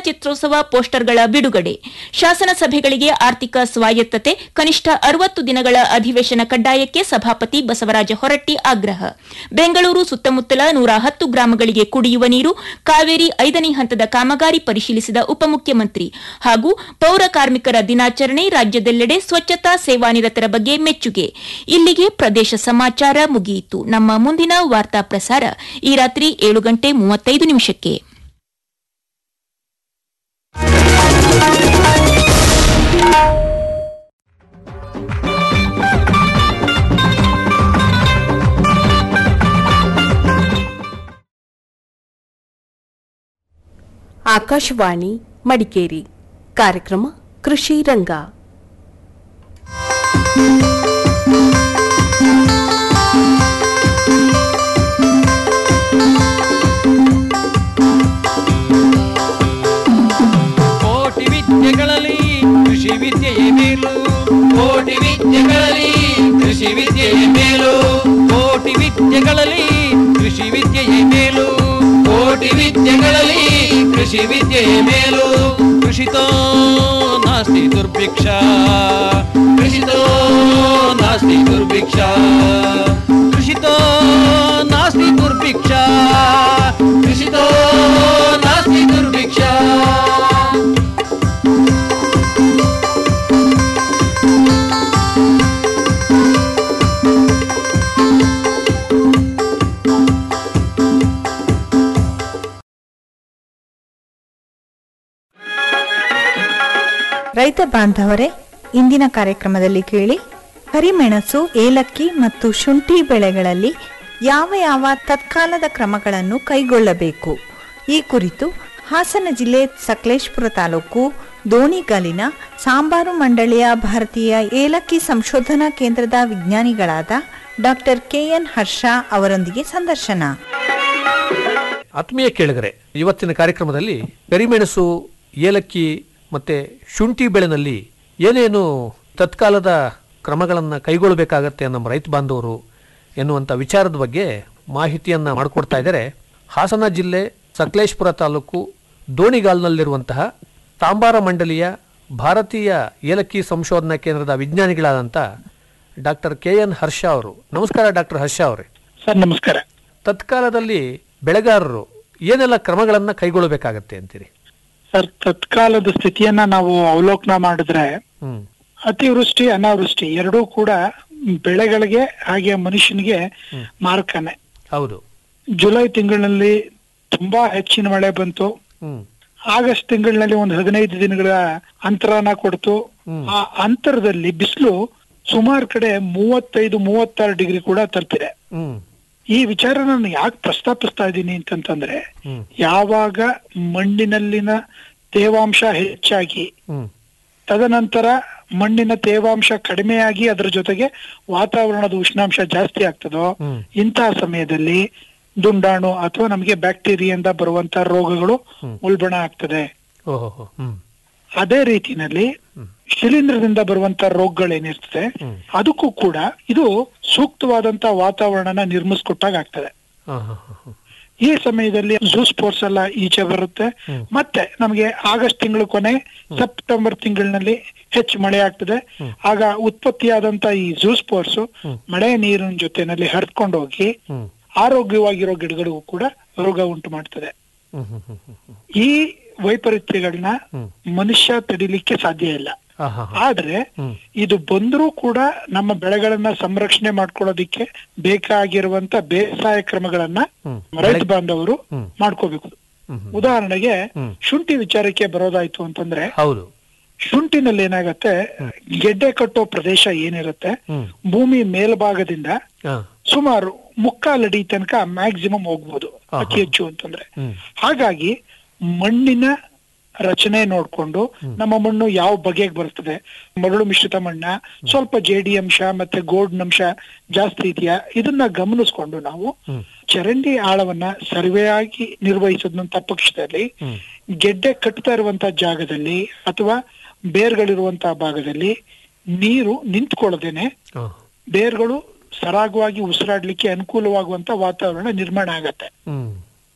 ಚಿತ್ರೋತ್ಸವ ಪೋಸ್ಟರ್ಗಳ ಬಿಡುಗಡೆ ಶಾಸನ ಸಭೆಗಳಿಗೆ ಆರ್ಥಿಕ ಸ್ವಾಯತ್ತತೆ ಕನಿಷ್ಠ ಅರವತ್ತು ದಿನಗಳ ಅಧಿವೇಶನ ಕಡ್ಡಾಯಕ್ಕೆ ಸಭಾಪತಿ ಬಸವರಾಜ ಹೊರಟ್ಟಿ ಆಗ್ರಹ ಬೆಂಗಳೂರು ಸುತ್ತಮುತ್ತಲ ನೂರ ಹತ್ತು ಗ್ರಾಮಗಳಿಗೆ ಕುಡಿಯುವ ನೀರು ಕಾವೇರಿ ಐದನೇ ಹಂತದ ಕಾಮಗಾರಿ ಪರಿಶೀಲಿಸಿದ ಉಪಮುಖ್ಯಮಂತ್ರಿ ಹಾಗೂ ಪೌರ ಕಾರ್ಮಿಕರ ದಿನಾಚರಣೆ ರಾಜ್ಯದೆಲ್ಲೆಡೆ ಸ್ವಚ್ಛತಾ ಸೇವಾನಿರತರ ಬಗ್ಗೆ ಮೆಚ್ಚುಗೆ ಇಲ್ಲಿಗೆ ಪ್ರದೇಶ ಸಮಾಚಾರ ಮುಗಿಯಿತು ನಮ್ಮ ಮುಂದಿನ ವಾರ್ತಾ ಪ್ರಸಾರ ಈ ರಾತ್ರಿ ಏಳು ಗಂಟೆ ಮೂವತ್ತೈದು ನಿಮಿಷಕ್ಕೆ ಆಕಾಶವಾಣಿ ಮಡಿಕೇರಿ ಕಾರ್ಯಕ್ರಮ ಕೃಷಿ ರಂಗ ಕೋಟಿ ವಿದ್ಯೆಗಳಲ್ಲಿ ಕೃಷಿ ವಿದ್ಯೆಯೇ ಮೇಲು ಕೋಟಿ ವಿದ್ಯೆಗಳಲ್ಲಿ ಕೃಷಿ ವಿದ್ಯೆಯೇ ಮೇಲು ಕೋಟಿ ವಿದ್ಯೆಗಳಲ್ಲಿ ಕೃಷಿ ವಿದ್ಯೆಯೇ ಮೇಲು ಕೋಟಿ ವಿದ್ಯೆಗಳಲ್ಲಿ ಕೃಷಿ ವಿದ್ಯೆಯೇ ಮೇಲು ಕೃಷಿತೋ ನಾಸ್ತಿ ದುರ್ಭಿಕ್ಷ ಕೃಷಿತೋ ನಾಸ್ತಿ ದುರ್ಭಿಕ್ಷ ಕೃಷಿತೋ ನಾಸ್ತಿ ದುರ್ಭಿಕ್ಷ ಕೃಷಿತೋ ನಾಸ್ತಿ ದುರ್ಭಿಕ್ಷ ರೈತ ಬಾಂಧವರೇ ಇಂದಿನ ಕಾರ್ಯಕ್ರಮದಲ್ಲಿ ಕೇಳಿ ಕರಿಮೆಣಸು ಏಲಕ್ಕಿ ಮತ್ತು ಶುಂಠಿ ಬೆಳೆಗಳಲ್ಲಿ ಯಾವ ಯಾವ ತತ್ಕಾಲದ ಕ್ರಮಗಳನ್ನು ಕೈಗೊಳ್ಳಬೇಕು ಈ ಕುರಿತು ಹಾಸನ ಜಿಲ್ಲೆ ಸಕಲೇಶ್ಪುರ ತಾಲೂಕು ದೋಣಿಗಲಿನ ಸಾಂಬಾರು ಮಂಡಳಿಯ ಭಾರತೀಯ ಏಲಕ್ಕಿ ಸಂಶೋಧನಾ ಕೇಂದ್ರದ ವಿಜ್ಞಾನಿಗಳಾದ ಡಾಕ್ಟರ್ ಕೆಎನ್ ಹರ್ಷ ಅವರೊಂದಿಗೆ ಸಂದರ್ಶನ ಆತ್ಮೀಯ ಕೇಳಿದರೆ ಇವತ್ತಿನ ಕಾರ್ಯಕ್ರಮದಲ್ಲಿ ಕರಿಮೆಣಸು ಏಲಕ್ಕಿ ಮತ್ತೆ ಶುಂಠಿ ಬೆಳೆನಲ್ಲಿ ಏನೇನು ತತ್ಕಾಲದ ಕ್ರಮಗಳನ್ನು ಕೈಗೊಳ್ಳಬೇಕಾಗತ್ತೆ ನಮ್ಮ ರೈತ ಬಾಂಧವರು ಎನ್ನುವಂಥ ವಿಚಾರದ ಬಗ್ಗೆ ಮಾಹಿತಿಯನ್ನು ಮಾಡಿಕೊಡ್ತಾ ಇದ್ದಾರೆ ಹಾಸನ ಜಿಲ್ಲೆ ಸಕಲೇಶ್ಪುರ ತಾಲೂಕು ದೋಣಿಗಾಲ್ನಲ್ಲಿರುವಂತಹ ತಾಂಬಾರ ಮಂಡಲಿಯ ಭಾರತೀಯ ಏಲಕ್ಕಿ ಸಂಶೋಧನಾ ಕೇಂದ್ರದ ವಿಜ್ಞಾನಿಗಳಾದಂಥ ಡಾಕ್ಟರ್ ಕೆ ಎನ್ ಹರ್ಷ ಅವರು ನಮಸ್ಕಾರ ಡಾಕ್ಟರ್ ಹರ್ಷ ಅವರೇ ಸರ್ ನಮಸ್ಕಾರ ತತ್ಕಾಲದಲ್ಲಿ ಬೆಳೆಗಾರರು ಏನೆಲ್ಲ ಕ್ರಮಗಳನ್ನ ಕೈಗೊಳ್ಳಬೇಕಾಗತ್ತೆ ಅಂತೀರಿ ಸರ್ ತತ್ಕಾಲದ ಸ್ಥಿತಿಯನ್ನ ನಾವು ಅವಲೋಕನ ಮಾಡಿದ್ರೆ ಹ್ಮ್ ಅತಿವೃಷ್ಟಿ ಅನಾವೃಷ್ಟಿ ಎರಡೂ ಕೂಡ ಬೆಳೆಗಳಿಗೆ ಹಾಗೆ ಮನುಷ್ಯನಿಗೆ ಮಾರಕನೆ ಹೌದು ಜುಲೈ ತಿಂಗಳಿನಲ್ಲಿ ತುಂಬಾ ಹೆಚ್ಚಿನ ಮಳೆ ಬಂತು ಹ್ಮ್ ಆಗಸ್ಟ್ ತಿಂಗಳಿನಲ್ಲಿ ಒಂದು ಹದಿನೈದು ದಿನಗಳ ಅಂತರನ ಕೊಡ್ತು ಆ ಅಂತರದಲ್ಲಿ ಬಿಸಿಲು ಸುಮಾರು ಕಡೆ ಮೂವತ್ತೈದು ಮೂವತ್ತಾರು ಡಿಗ್ರಿ ಕೂಡ ತಲುಪಿದೆ ಹ್ಮ್ ಈ ವಿಚಾರ ನಾನು ಯಾಕೆ ಪ್ರಸ್ತಾಪಿಸ್ತಾ ಇದ್ದೀನಿ ಅಂತಂತಂದ್ರೆ ಹ್ಮ್. ಯಾವಾಗ ಮಣ್ಣಿನಲ್ಲಿನ ತೇವಾಂಶ ಹೆಚ್ಚಾಗಿ ಹ್ಮ್ ತದನಂತರ ಮಣ್ಣಿನ ತೇವಾಂಶ ಕಡಿಮೆಯಾಗಿ ಅದರ ಜೊತೆಗೆ ವಾತಾವರಣದ ಉಷ್ಣಾಂಶ ಜಾಸ್ತಿ ಆಗ್ತದೋ ಹ್ಮ್. ಇಂತಹ ಸಮಯದಲ್ಲಿ ದುಂಡಾಣು ಅಥವಾ ನಮಗೆ ಬ್ಯಾಕ್ಟೀರಿಯಿಂದ ಬರುವಂತ ರೋಗಗಳು ಉಲ್ಬಣ ಆಗ್ತದೆ ಓಹೋ ಹೋ. ಹ್ಮ್ ಅದೇ ರೀತಿನಲ್ಲಿ ಶಿಲೀಂಧ್ರದಿಂದ ಬರುವಂತ ರೋಗಗಳೇನಿರ್ತದೆ ಅದಕ್ಕೂ ಕೂಡ ಇದು ಸೂಕ್ತವಾದಂತ ವಾತಾವರಣನ ನಿರ್ಮಿಸ್ಕೊಟ್ಟಾಗ ಆಗ್ತದೆ ಹಾ, ಹಾ, ಹಾ, ಹಾ. ಈ ಸಮಯದಲ್ಲಿ ಝೂ ಸ್ಪೋರ್ಟ್ಸ್ ಎಲ್ಲ ಈಚೆ ಬರುತ್ತೆ ಮತ್ತೆ ನಮಗೆ ಆಗಸ್ಟ್ ತಿಂಗಳ ಕೊನೆ ಸೆಪ್ಟೆಂಬರ್ ತಿಂಗಳಿನಲ್ಲಿ ಹೆಚ್ಚು ಮಳೆ ಆಗ್ತದೆ ಆಗ ಉತ್ಪತ್ತಿಯಾದಂತ ಈ ಝೂ ಸ್ಪೋರ್ಟ್ಸ್ ಮಳೆ ನೀರಿನ ಜೊತೆನಲ್ಲಿ ಹರಿದ್ಕೊಂಡು ಹೋಗಿ ಹ್ಮ್ ಆರೋಗ್ಯವಾಗಿರೋ ಗಿಡಗಳಿಗೂ ಕೂಡ ರೋಗ ಉಂಟು ಮಾಡ್ತದೆ ಹ್ಮ್ ಹ್ಮ್ ಹ್ಮ್ ಹ್ಮ್ ಹ್ಮ್. ಈ ವೈಪರೀತ್ಯಗಳನ್ನ ಮನುಷ್ಯ ತಡಿಲಿಕ್ಕೆ ಸಾಧ್ಯ ಇಲ್ಲ ಹಾ, ಹಾ, ಹಾ. ಆದ್ರೆ ಇದು ಬಂದರೂ ಕೂಡ ನಮ್ಮ ಬೆಳೆಗಳನ್ನ ಸಂರಕ್ಷಣೆ ಮಾಡ್ಕೊಳ್ಳೋದಿಕ್ಕೆ ಬೇಕಾಗಿರುವಂತ ಬೇಸಾಯ ಕ್ರಮಗಳನ್ನ ರೈತ ಬಾಂಧವರು ಮಾಡ್ಕೋಬೇಕು ಉದಾಹರಣೆಗೆ ಶುಂಠಿ ವಿಚಾರಕ್ಕೆ ಬರೋದಾಯ್ತು ಅಂತಂದ್ರೆ ಹೌದು ಶುಂಠಿನಲ್ಲಿ ಏನಾಗತ್ತೆ ಗೆಡ್ಡೆ ಕಟ್ಟೋ ಪ್ರದೇಶ ಏನಿರುತ್ತೆ ಭೂಮಿ ಮೇಲ್ಭಾಗದಿಂದ ಹಾ ಸುಮಾರು ಮುಕ್ಕಾಲಡಿ ತನಕ ಮ್ಯಾಕ್ಸಿಮಮ್ ಹೋಗ್ಬೋದು ಅತಿ ಹೆಚ್ಚು ಅಂತಂದ್ರೆ ಹಾಗಾಗಿ ಮಣ್ಣಿನ ರಚನೆ ನೋಡ್ಕೊಂಡು ನಮ್ಮ ಮಣ್ಣು ಯಾವ ಬಗೆಗೆ ಬರ್ತದೆ ಮರಳು ಮಿಶ್ರಿತ ಮಣ್ಣ ಸ್ವಲ್ಪ ಜೇಡಿ ಅಂಶ ಮತ್ತೆ ಗೋಡ್ನಂಶ ಜಾಸ್ತಿ ಇದೆಯಾ ಇದನ್ನ ಗಮನಿಸ್ಕೊಂಡು ನಾವು ಚರಂಡಿ ಆಳವನ್ನ ಸರ್ವೆಯಾಗಿ ನಿರ್ವಹಿಸಿದಂತ ಪಕ್ಷದಲ್ಲಿ ಗೆಡ್ಡೆ ಕಟ್ತಾ ಇರುವಂತ ಜಾಗದಲ್ಲಿ ಅಥವಾ ಬೇರ್ಗಳಿರುವಂತಹ ಭಾಗದಲ್ಲಿ ನೀರು ನಿಂತ್ಕೊಳ್ಳದೇನೆ ಹಾ. ಬೇರ್ಗಳು ಸರಾಗವಾಗಿ ಉಸಿರಾಡ್ಲಿಕ್ಕೆ ಅನುಕೂಲವಾಗುವಂತ ವಾತಾವರಣ ನಿರ್ಮಾಣ ಆಗತ್ತೆ ಹ್ಮ್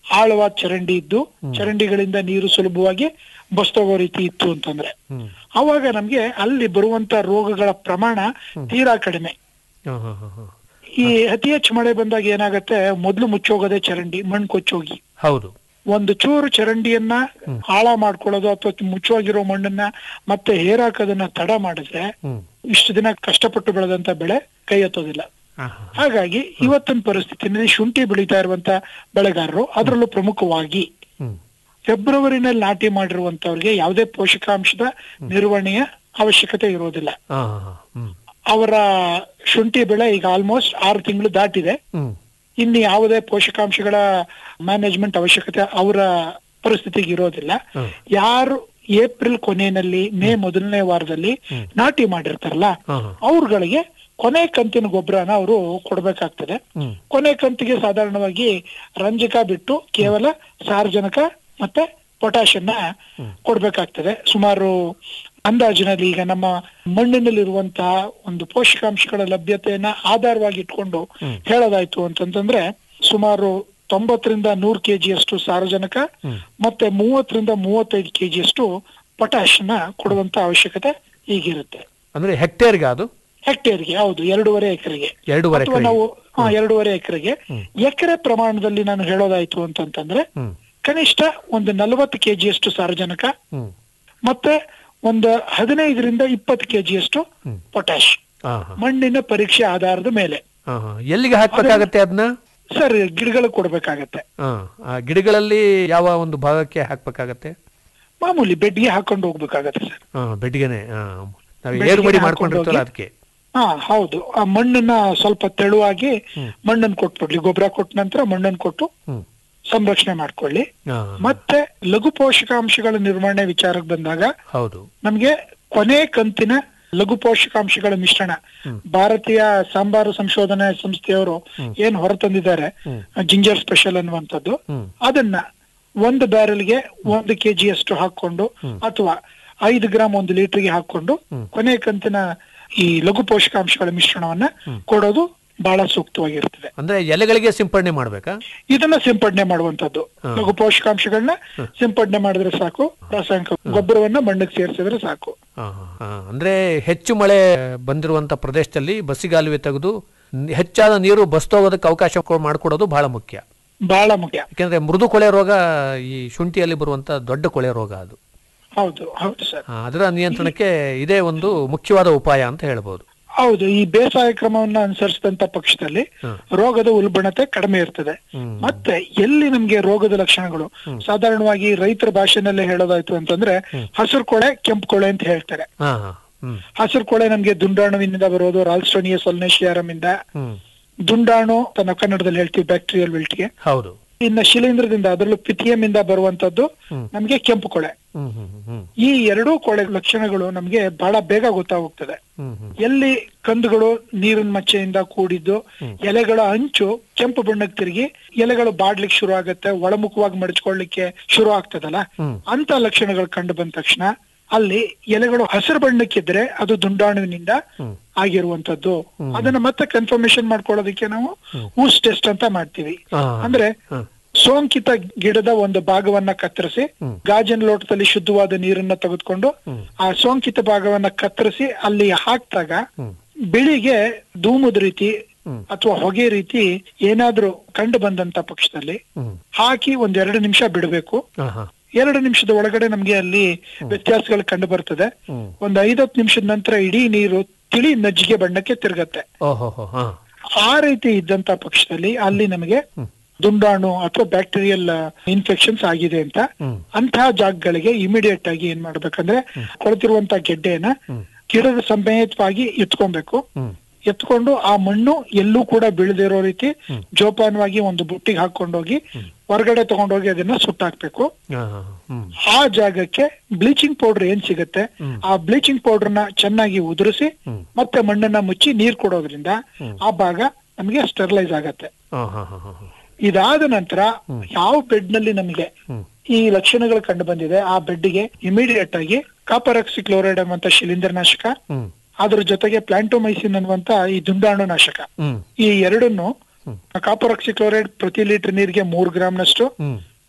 ಆಳವಾದ ಚರಂಡಿ ಇದ್ದು ಚರಂಡಿಗಳಿಂದ ನೀರು ಸುಲಭವಾಗಿ ಬಸ್ತೋಗೋ ರೀತಿ ಇತ್ತು ಅಂತಂದ್ರೆ ಹ್ಮ್ ಅವಾಗ ನಮ್ಗೆ ಅಲ್ಲಿ ಬರುವಂತ ರೋಗಗಳ ಪ್ರಮಾಣ ತೀರಾ ಕಡಿಮೆ ಹಾ ಹಾ ಹಾ ಹಾ ಈ ಅತಿ ಹೆಚ್ಚು ಮಳೆ ಬಂದಾಗ ಏನಾಗತ್ತೆ ಮೊದ್ಲು ಮುಚ್ಚೋಗೋದೆ ಚರಂಡಿ ಮಣ್ಣು ಕೊಚ್ಚೋಗಿ ಹೌದು ಒಂದು ಚೂರು ಚರಂಡಿಯನ್ನ ಆಳ ಮಾಡ್ಕೊಳ್ಳೋದು ಅಥವಾ ಮುಚ್ಚೋಗಿರೋ ಮಣ್ಣನ್ನ ಮತ್ತೆ ಹೇರಾಕೋದನ್ನ ತಡ ಮಾಡಿದ್ರೆ ಹ್ಮ್ ಇಷ್ಟು ದಿನ ಕಷ್ಟಪಟ್ಟು ಬೆಳೆದಂತ ಬೆಳೆ ಕೈ ಎತ್ತೋದಿಲ್ಲ ಹಾ ಹಾ ಹಾಗಾಗಿ ಇವತ್ತಿನ ಪರಿಸ್ಥಿತಿನಲ್ಲಿ ಶುಂಠಿ ಬೆಳೀತಾ ಇರುವಂತ ಬೆಳೆಗಾರರು ಅದರಲ್ಲೂ ಪ್ರಮುಖವಾಗಿ ಹ್ಮ್ ಫೆಬ್ರವರಿನಲ್ಲಿ ನಾಟಿ ಮಾಡಿರುವಂತವ್ರಿಗೆ ಯಾವುದೇ ಪೋಷಕಾಂಶದ ನಿರ್ವಹಣೆಯ ಅವಶ್ಯಕತೆ ಇರೋದಿಲ್ಲ ಹಾ ಹಾ ಹಾ ಹ್ಮ್ ಅವರ ಶುಂಠಿ ಬೆಳೆ ಈಗ ಆಲ್ಮೋಸ್ಟ್ ಆರು ತಿಂಗಳು ದಾಟಿದೆ ಹ್ಮ್ ಇನ್ನು ಯಾವುದೇ ಪೋಷಕಾಂಶಗಳ ಮ್ಯಾನೇಜ್ಮೆಂಟ್ ಅವಶ್ಯಕತೆ ಅವರ ಪರಿಸ್ಥಿತಿಗೆ ಇರೋದಿಲ್ಲ ಹ್ಮ್. ಯಾರು ಏಪ್ರಿಲ್ ಕೊನೆಯಲ್ಲಿ ಮೇ ಮೊದಲನೇ ವಾರದಲ್ಲಿ ನಾಟಿ ಮಾಡಿರ್ತಾರಲ್ಲ ಹಾ ಹಾ ಅವ್ರಗಳಿಗೆ ಕೊನೆ ಕಂತಿನ ಗೊಬ್ಬರನ ಅವರು ಕೊಡ್ಬೇಕಾಗ್ತದೆ ಹ್ಮ್ ಕೊನೆ ಕಂತಿಗೆ ಸಾಧಾರಣವಾಗಿ ರಂಜಕ ಬಿಟ್ಟು ಕೇವಲ ಸಾರಜನಕ ಮತ್ತೆ ಪೊಟ್ಯಾಷನ್ನ ಕೊಡ್ಬೇಕಾಗ್ತದೆ ಸುಮಾರು ಅಂದಾಜಿನಲ್ಲಿ ಈಗ ನಮ್ಮ ಮಣ್ಣಿನಲ್ಲಿರುವಂತಹ ಒಂದು ಪೋಷಕಾಂಶಗಳ ಲಭ್ಯತೆಯನ್ನ ಆಧಾರವಾಗಿ ಇಟ್ಕೊಂಡು ಹೇಳೋದಾಯ್ತು ಅಂತಂತಂದ್ರೆ ಸುಮಾರು ತೊಂಬತ್ತರಿಂದ ನೂರು ಕೆಜಿಯಷ್ಟು ಸಾರಜನಕ ಮತ್ತೆ ಮೂವತ್ತರಿಂದ ಮೂವತ್ತೈದು ಕೆಜಿಯಷ್ಟು ಪೊಟ್ಯಾಷನ್ನ ಕೊಡುವಂತ ಅವಶ್ಯಕತೆ ಈಗಿರುತ್ತೆ ಅಂದ್ರೆ ಹೆಕ್ಟೇರ್ಗೆ ಅದು ಹೆಕ್ಟೇರ್ಗೆ ಹೌದು ಎರಡೂವರೆ ಎಕರೆಗೆ ಎರಡೂವರೆ ಅಥವಾ ಎಕರೆಗೆ. ನಾವು ಹಾ, ಎರಡೂವರೆ ಎಕರೆಗೆ ಎಕರೆ ಪ್ರಮಾಣದಲ್ಲಿ ನಾನು ಹೇಳೋದಾಯ್ತು ಅಂತಂತಂದ್ರೆ ಹ್ಮ್ ಕನಿಷ್ಠ ಒಂದು ನಲವತ್ತು ಕೆಜಿಯಷ್ಟು ಸಾರಜನಕ ಹ್ಮ್ ಮತ್ತೆ ಒಂದು ಹದಿನೈದರಿಂದ ಇಪ್ಪತ್ತು ಕೆಜಿಯಷ್ಟು ಪೊಟ್ಯಾಶ್ ಹಾ ಹಾ ಮಣ್ಣಿನ ಪರೀಕ್ಷೆ ಆಧಾರದ ಮೇಲೆ ಹಾ ಹಾ ಎಲ್ಲಿಗೆ ಹಾಕ್ಬೇಕಾಗತ್ತೆ ಅದನ್ನ ಸರ್ ಗಿಡಗಳು ಕೊಡ್ಬೇಕಾಗತ್ತೆ ಹಾ ಆ ಗಿಡಗಳಲ್ಲಿ ಯಾವ ಒಂದು ಭಾಗಕ್ಕೆ ಹಾಕ್ಬೇಕಾಗತ್ತೆ ಮಾಮೂಲಿ ಬೆಡ್ಗೆ ಹಾಕೊಂಡು ಹೋಗ್ಬೇಕಾಗತ್ತೆ ಸರ್ ಹಾ ಬೆಡ್ಗೆನೆ ಹಾ ನಾವು ಬೆಡ್ಗೆ ಏರು ಮಾಡಿ ಹಾಕೊಂಡು ಮಾಡ್ಕೊಂಡಿರ್ತೀವಲ್ಲ ಹೋಗಿ. ಅದಕ್ಕೆ ಹಾ ಹೌದು ಆ ಮಣ್ಣನ್ನ ಸ್ವಲ್ಪ ತೆಳುವಾಗಿ ಮಣ್ಣನ್ನು ಕೊಟ್ಬಿಡ್ಲಿ ಗೊಬ್ಬರ ಕೊಟ್ಟ ನಂತರ ಮಣ್ಣನ್ನು ಕೊಟ್ಟು ಹ್ಮ್ ಸಂರಕ್ಷಣೆ ಮಾಡ್ಕೊಳ್ಳಿ ಹಾ ಮತ್ತೆ ಲಘು ಪೋಷಕಾಂಶಗಳ ನಿರ್ವಹಣೆ ವಿಚಾರಕ್ಕೆ ಬಂದಾಗ ಹೌದು ನಮ್ಗೆ ಕೊನೆ ಕಂತಿನ ಲಘು ಪೋಷಕಾಂಶಗಳ ಮಿಶ್ರಣ ಭಾರತೀಯ ಸಾಂಬಾರು ಸಂಶೋಧನಾ ಸಂಸ್ಥೆಯವರು ಏನ್ ಹೊರತಂದಿದ್ದಾರೆ ಜಿಂಜರ್ ಸ್ಪೆಷಲ್ ಅನ್ನುವಂಥದ್ದು ಹ್ಮ್. ಅದನ್ನ ಒಂದು ಬ್ಯಾರೆಲ್ಗೆ ಒಂದು ಕೆಜಿಯಷ್ಟು ಹಾಕೊಂಡು ಅಥವಾ ಐದು ಗ್ರಾಮ್ ಒಂದು ಲೀಟರ್ಗೆ ಹಾಕೊಂಡು ಕೊನೆ ಕಂತಿನ ಈ ಲಘು ಪೋಷಕಾಂಶಗಳ ಮಿಶ್ರಣವನ್ನ ಕೊಡೋದು ಬಹಳ ಸೂಕ್ತವಾಗಿರ್ತದೆ ಅಂದ್ರೆ ಎಲೆಗಳಿಗೆ ಸಿಂಪಡಣೆ ಮಾಡ್ಬೇಕಾ ಇದನ್ನ ಸಿಂಪಡಣೆ ಮಾಡುವಂತದ್ದು ಲಘು ಪೋಷಕಾಂಶಗಳನ್ನ ಸಿಂಪಡಣೆ ಮಾಡಿದ್ರೆ ಸಾಕು ರಾಸಾಯನಿಕ ಗೊಬ್ಬರವನ್ನ ಮಣ್ಣಿಗೆ ಸೇರಿಸಿದ್ರೆ ಸಾಕು ಹಾ, ಹಾ, ಹಾ. ಅಂದ್ರೆ ಹೆಚ್ಚು ಮಳೆ ಬಂದಿರುವಂತ ಪ್ರದೇಶದಲ್ಲಿ ಬಸಿಗಾಲುವೆ ತೆಗೆದು ನ್- ಹೆಚ್ಚಾದ ನೀರು ಬಸ್ತೋಗೋದಕ್ಕೆ ಅವಕಾಶ ಕೊ- ಮಾಡಿಕೊಡೋದು ಬಹಳ ಮುಖ್ಯ ಬಹಳ ಮುಖ್ಯ ಯಾಕೆಂದ್ರೆ ಮೃದು ಕೊಳೆ ರೋಗ ಈ ಶುಂಠಿಯಲ್ಲಿ ಬರುವಂತ ದೊಡ್ಡ ಕೊಳೆ ರೋಗ ಅದು ಹೌದು ಹೌದು ಸರ್ ಆ, ಅದರ ನಿಯಂತ್ರಣಕ್ಕೆ ಇದೇ ಒಂದು ಮುಖ್ಯವಾದ ಉಪಾಯ ಅಂತ ಹೇಳ್ಬೋದು ಹೌದು ಈ ಬೇಸಾಯ ಕ್ರಮವನ್ನ ಅನುಸರಿಸಿದಂತ ಪಕ್ಷದಲ್ಲಿ ರೋಗದ ಉಲ್ಬಣತೆ ಕಡಿಮೆ ಇರ್ತದೆ ಮತ್ತೆ ಎಲ್ಲಿ ನಮ್ಗೆ ರೋಗದ ಲಕ್ಷಣಗಳು ಸಾಧಾರಣವಾಗಿ ರೈತರ ಭಾಷೆನಲ್ಲೇ ಹೇಳೋದಾಯ್ತು ಅಂತಂದ್ರೆ ಹಸಿರು ಕೊಳೆ ಕೆಂಪು ಕೊಳೆ ಅಂತ ಹೇಳ್ತಾರೆ ಹಾ ಹಾ ಹ್ಮ್ ಹಸಿರು ಕೊಳೆ ನಮ್ಗೆ ದುಂಡಾಣುವಿನಿಂದ ಬರೋದು ರಾಲ್ಸ್ಟೋನಿಯ ಸೊಲ್ನೇಶಿಯಾರಮ್ ಇಂದ ಹ್ಮ್ ದುಂಡಾಣು ನಾವು ಕನ್ನಡದಲ್ಲಿ ಹೇಳ್ತೀವಿ ಬ್ಯಾಕ್ಟೀರಿಯಲ್ ವಿಲ್ಟ್ಗೆ ಹೌದು ಇನ್ನ ಶಿಲೀಂಧ್ರದಿಂದ ಅದರಲ್ಲೂ ಪಿಥಿಯಂ ಇಂದ ಬರುವಂತದ್ದು ನಮ್ಗೆ ಕೆಂಪು ಕೊಳೆ ಹ್ಮ್ ಹ್ಮ್ ಹ್ಮ್ ಈ ಎರಡೂ ಕೊಳೆ ಲಕ್ಷಣಗಳು ನಮ್ಗೆ ಬಹಳ ಬೇಗ ಗೊತ್ತಾಗೋಗ್ತದೆ ಹ್ಮ್ ಹ್ಮ್ ಎಲ್ಲಿ ಕಂದುಗಳು ನೀರಿನ ಮಚ್ಚೆಯಿಂದ ಕೂಡಿದ್ದು ಎಲೆಗಳ ಅಂಚು ಕೆಂಪು ಬಣ್ಣಕ್ಕೆ ತಿರುಗಿ ಎಲೆಗಳು ಬಾಡ್ಲಿಕ್ಕೆ ಶುರು ಆಗತ್ತೆ ಒಳಮುಖವಾಗಿ ಮಡಚ್ಕೊಳ್ಳಿಕ್ಕೆ ಶುರು ಆಗ್ತದಲ್ಲ ಅಂತ ಲಕ್ಷಣಗಳು ಕಂಡು ಬಂದ ತಕ್ಷಣ ಅಲ್ಲಿ ಎಲೆಗಳು ಹಸಿರು ಬಣ್ಣಕ್ಕಿದ್ರೆ ಅದು ದುಂಡಾಣುವಿನಿಂದ ಆಗಿರುವಂತದ್ದು ಅದನ್ನ ಮತ್ತೆ ಕನ್ಫರ್ಮೇಶನ್ ಮಾಡ್ಕೊಳ್ಳೋದಕ್ಕೆ ನಾವು ಊಸ್ ಟೆಸ್ಟ್ ಅಂತ ಮಾಡ್ತೀವಿ ಹಾ. ಅಂದ್ರೆ ಹಾ. ಸೋಂಕಿತ ಗಿಡದ ಒಂದು ಭಾಗವನ್ನ ಕತ್ತರಿಸಿ ಗಾಜಿನ ಲೋಟದಲ್ಲಿ ಶುದ್ಧವಾದ ನೀರನ್ನ ತೆಗೆದುಕೊಂಡು ಆ ಸೋಂಕಿತ ಭಾಗವನ್ನ ಕತ್ತರಿಸಿ ಅಲ್ಲಿ ಹಾಕ್ದಾಗ ಬಿಳಿಗೆ ಧೂಮದ ರೀತಿ ಅಥವಾ ಹೊಗೆ ರೀತಿ ಏನಾದ್ರೂ ಕಂಡು ಬಂದಂತ ಪಕ್ಷದಲ್ಲಿ ಹಾಕಿ ಒಂದ್ ಎರಡು ನಿಮಿಷ ಬಿಡಬೇಕು ಹಾ ಹಾ ಎರಡು ನಿಮಿಷದ ಒಳಗಡೆ ನಮ್ಗೆ ಅಲ್ಲಿ ವ್ಯತ್ಯಾಸಗಳು ಕಂಡು ಬರ್ತದೆ ಒಂದ್ ಐದತ್ತು ನಿಮಿಷದ ನಂತರ ಇಡೀ ನೀರು ತಿಳಿ ನಜ್ಜಿಗೆ ಬಣ್ಣಕ್ಕೆ ತಿರುಗತ್ತೆ ಓಹೋ ಹೋ ಹಾ ಆ ರೀತಿ ಇದ್ದಂತ ಪಕ್ಷದಲ್ಲಿ ಅಲ್ಲಿ ನಮಗೆ ದುಂಡಾಣು ಅಥವಾ ಬ್ಯಾಕ್ಟೀರಿಯಲ್ ಇನ್ಫೆಕ್ಷನ್ಸ್ ಆಗಿದೆ ಅಂತ ಅಂತಹ ಜಾಗಗಳಿಗೆ ಇಮಿಡಿಯೇಟ್ ಆಗಿ ಏನ್ ಮಾಡ್ಬೇಕಂದ್ರೆ ಕೊಳ್ತಿರುವಂತ ಗೆಡ್ಡೆಯನ್ನ ಗಿಡದ ಸಮೇತವಾಗಿ ಎತ್ಕೊಬೇಕು ಎತ್ಕೊಂಡು ಆ ಮಣ್ಣು ಎಲ್ಲೂ ಕೂಡ ಬೀಳದಿರೋ ರೀತಿ ಜೋಪಾನವಾಗಿ ಒಂದು ಬುಟ್ಟಿಗೆ ಹಾಕೊಂಡೋಗಿ ಹೊರಗಡೆ ತಗೊಂಡೋಗಿ ಅದನ್ನ ಸುಟ್ಟಾಕ್ಬೇಕು ಹಾ ಹಾ ಹ್ಮ್ ಆ ಜಾಗಕ್ಕೆ ಬ್ಲೀಚಿಂಗ್ ಪೌಡರ್ ಏನ್ ಸಿಗುತ್ತೆ ಆ ಬ್ಲೀಚಿಂಗ್ ಪೌಡರ್ನ ಚೆನ್ನಾಗಿ ಉದುರಿಸಿ ಮತ್ತೆ ಮಣ್ಣನ್ನ ಮುಚ್ಚಿ ನೀರ್ ಕೊಡೋದ್ರಿಂದ ಆ ಭಾಗ ನಮಗೆ ಸ್ಟೆರಿಲೈಸ್ ಆಗತ್ತೆ ಹಾ ಹಾ ಹಾ ಹಾ ಇದಾದ ನಂತರ ಯಾವ ಬೆಡ್ ನಲ್ಲಿ ನಮಗೆ ಈ ಲಕ್ಷಣಗಳು ಕಂಡು ಬಂದಿದೆ ಆ ಬೆಡ್ಗೆ ಇಮಿಡಿಯೇಟ್ ಆಗಿ ಕಾಪರಾಕ್ಸಿ ಕ್ಲೋರೈಡ್ ಎಂಬಂತ ಶಿಲೀಂಧ್ರನಾಶಕ ಹ್ಮ್ ಅದ್ರ ಜೊತೆಗೆ ಪ್ಲಾಂಟೋಮೈಸಿನ್ ಅನ್ನುವಂತ ಈ ದುಂಡಾಣು ನಾಶಕ ಹ್ಮ್ ಈ ಎರಡನ್ನು ಕಾಪರಾಕ್ಸಿ ಕ್ಲೋರೈಡ್ ಪ್ರತಿ ಲೀಟರ್ ನೀರಿಗೆ ಮೂರ್ ಗ್ರಾಮ್ ನಷ್ಟು ಹ್ಮ್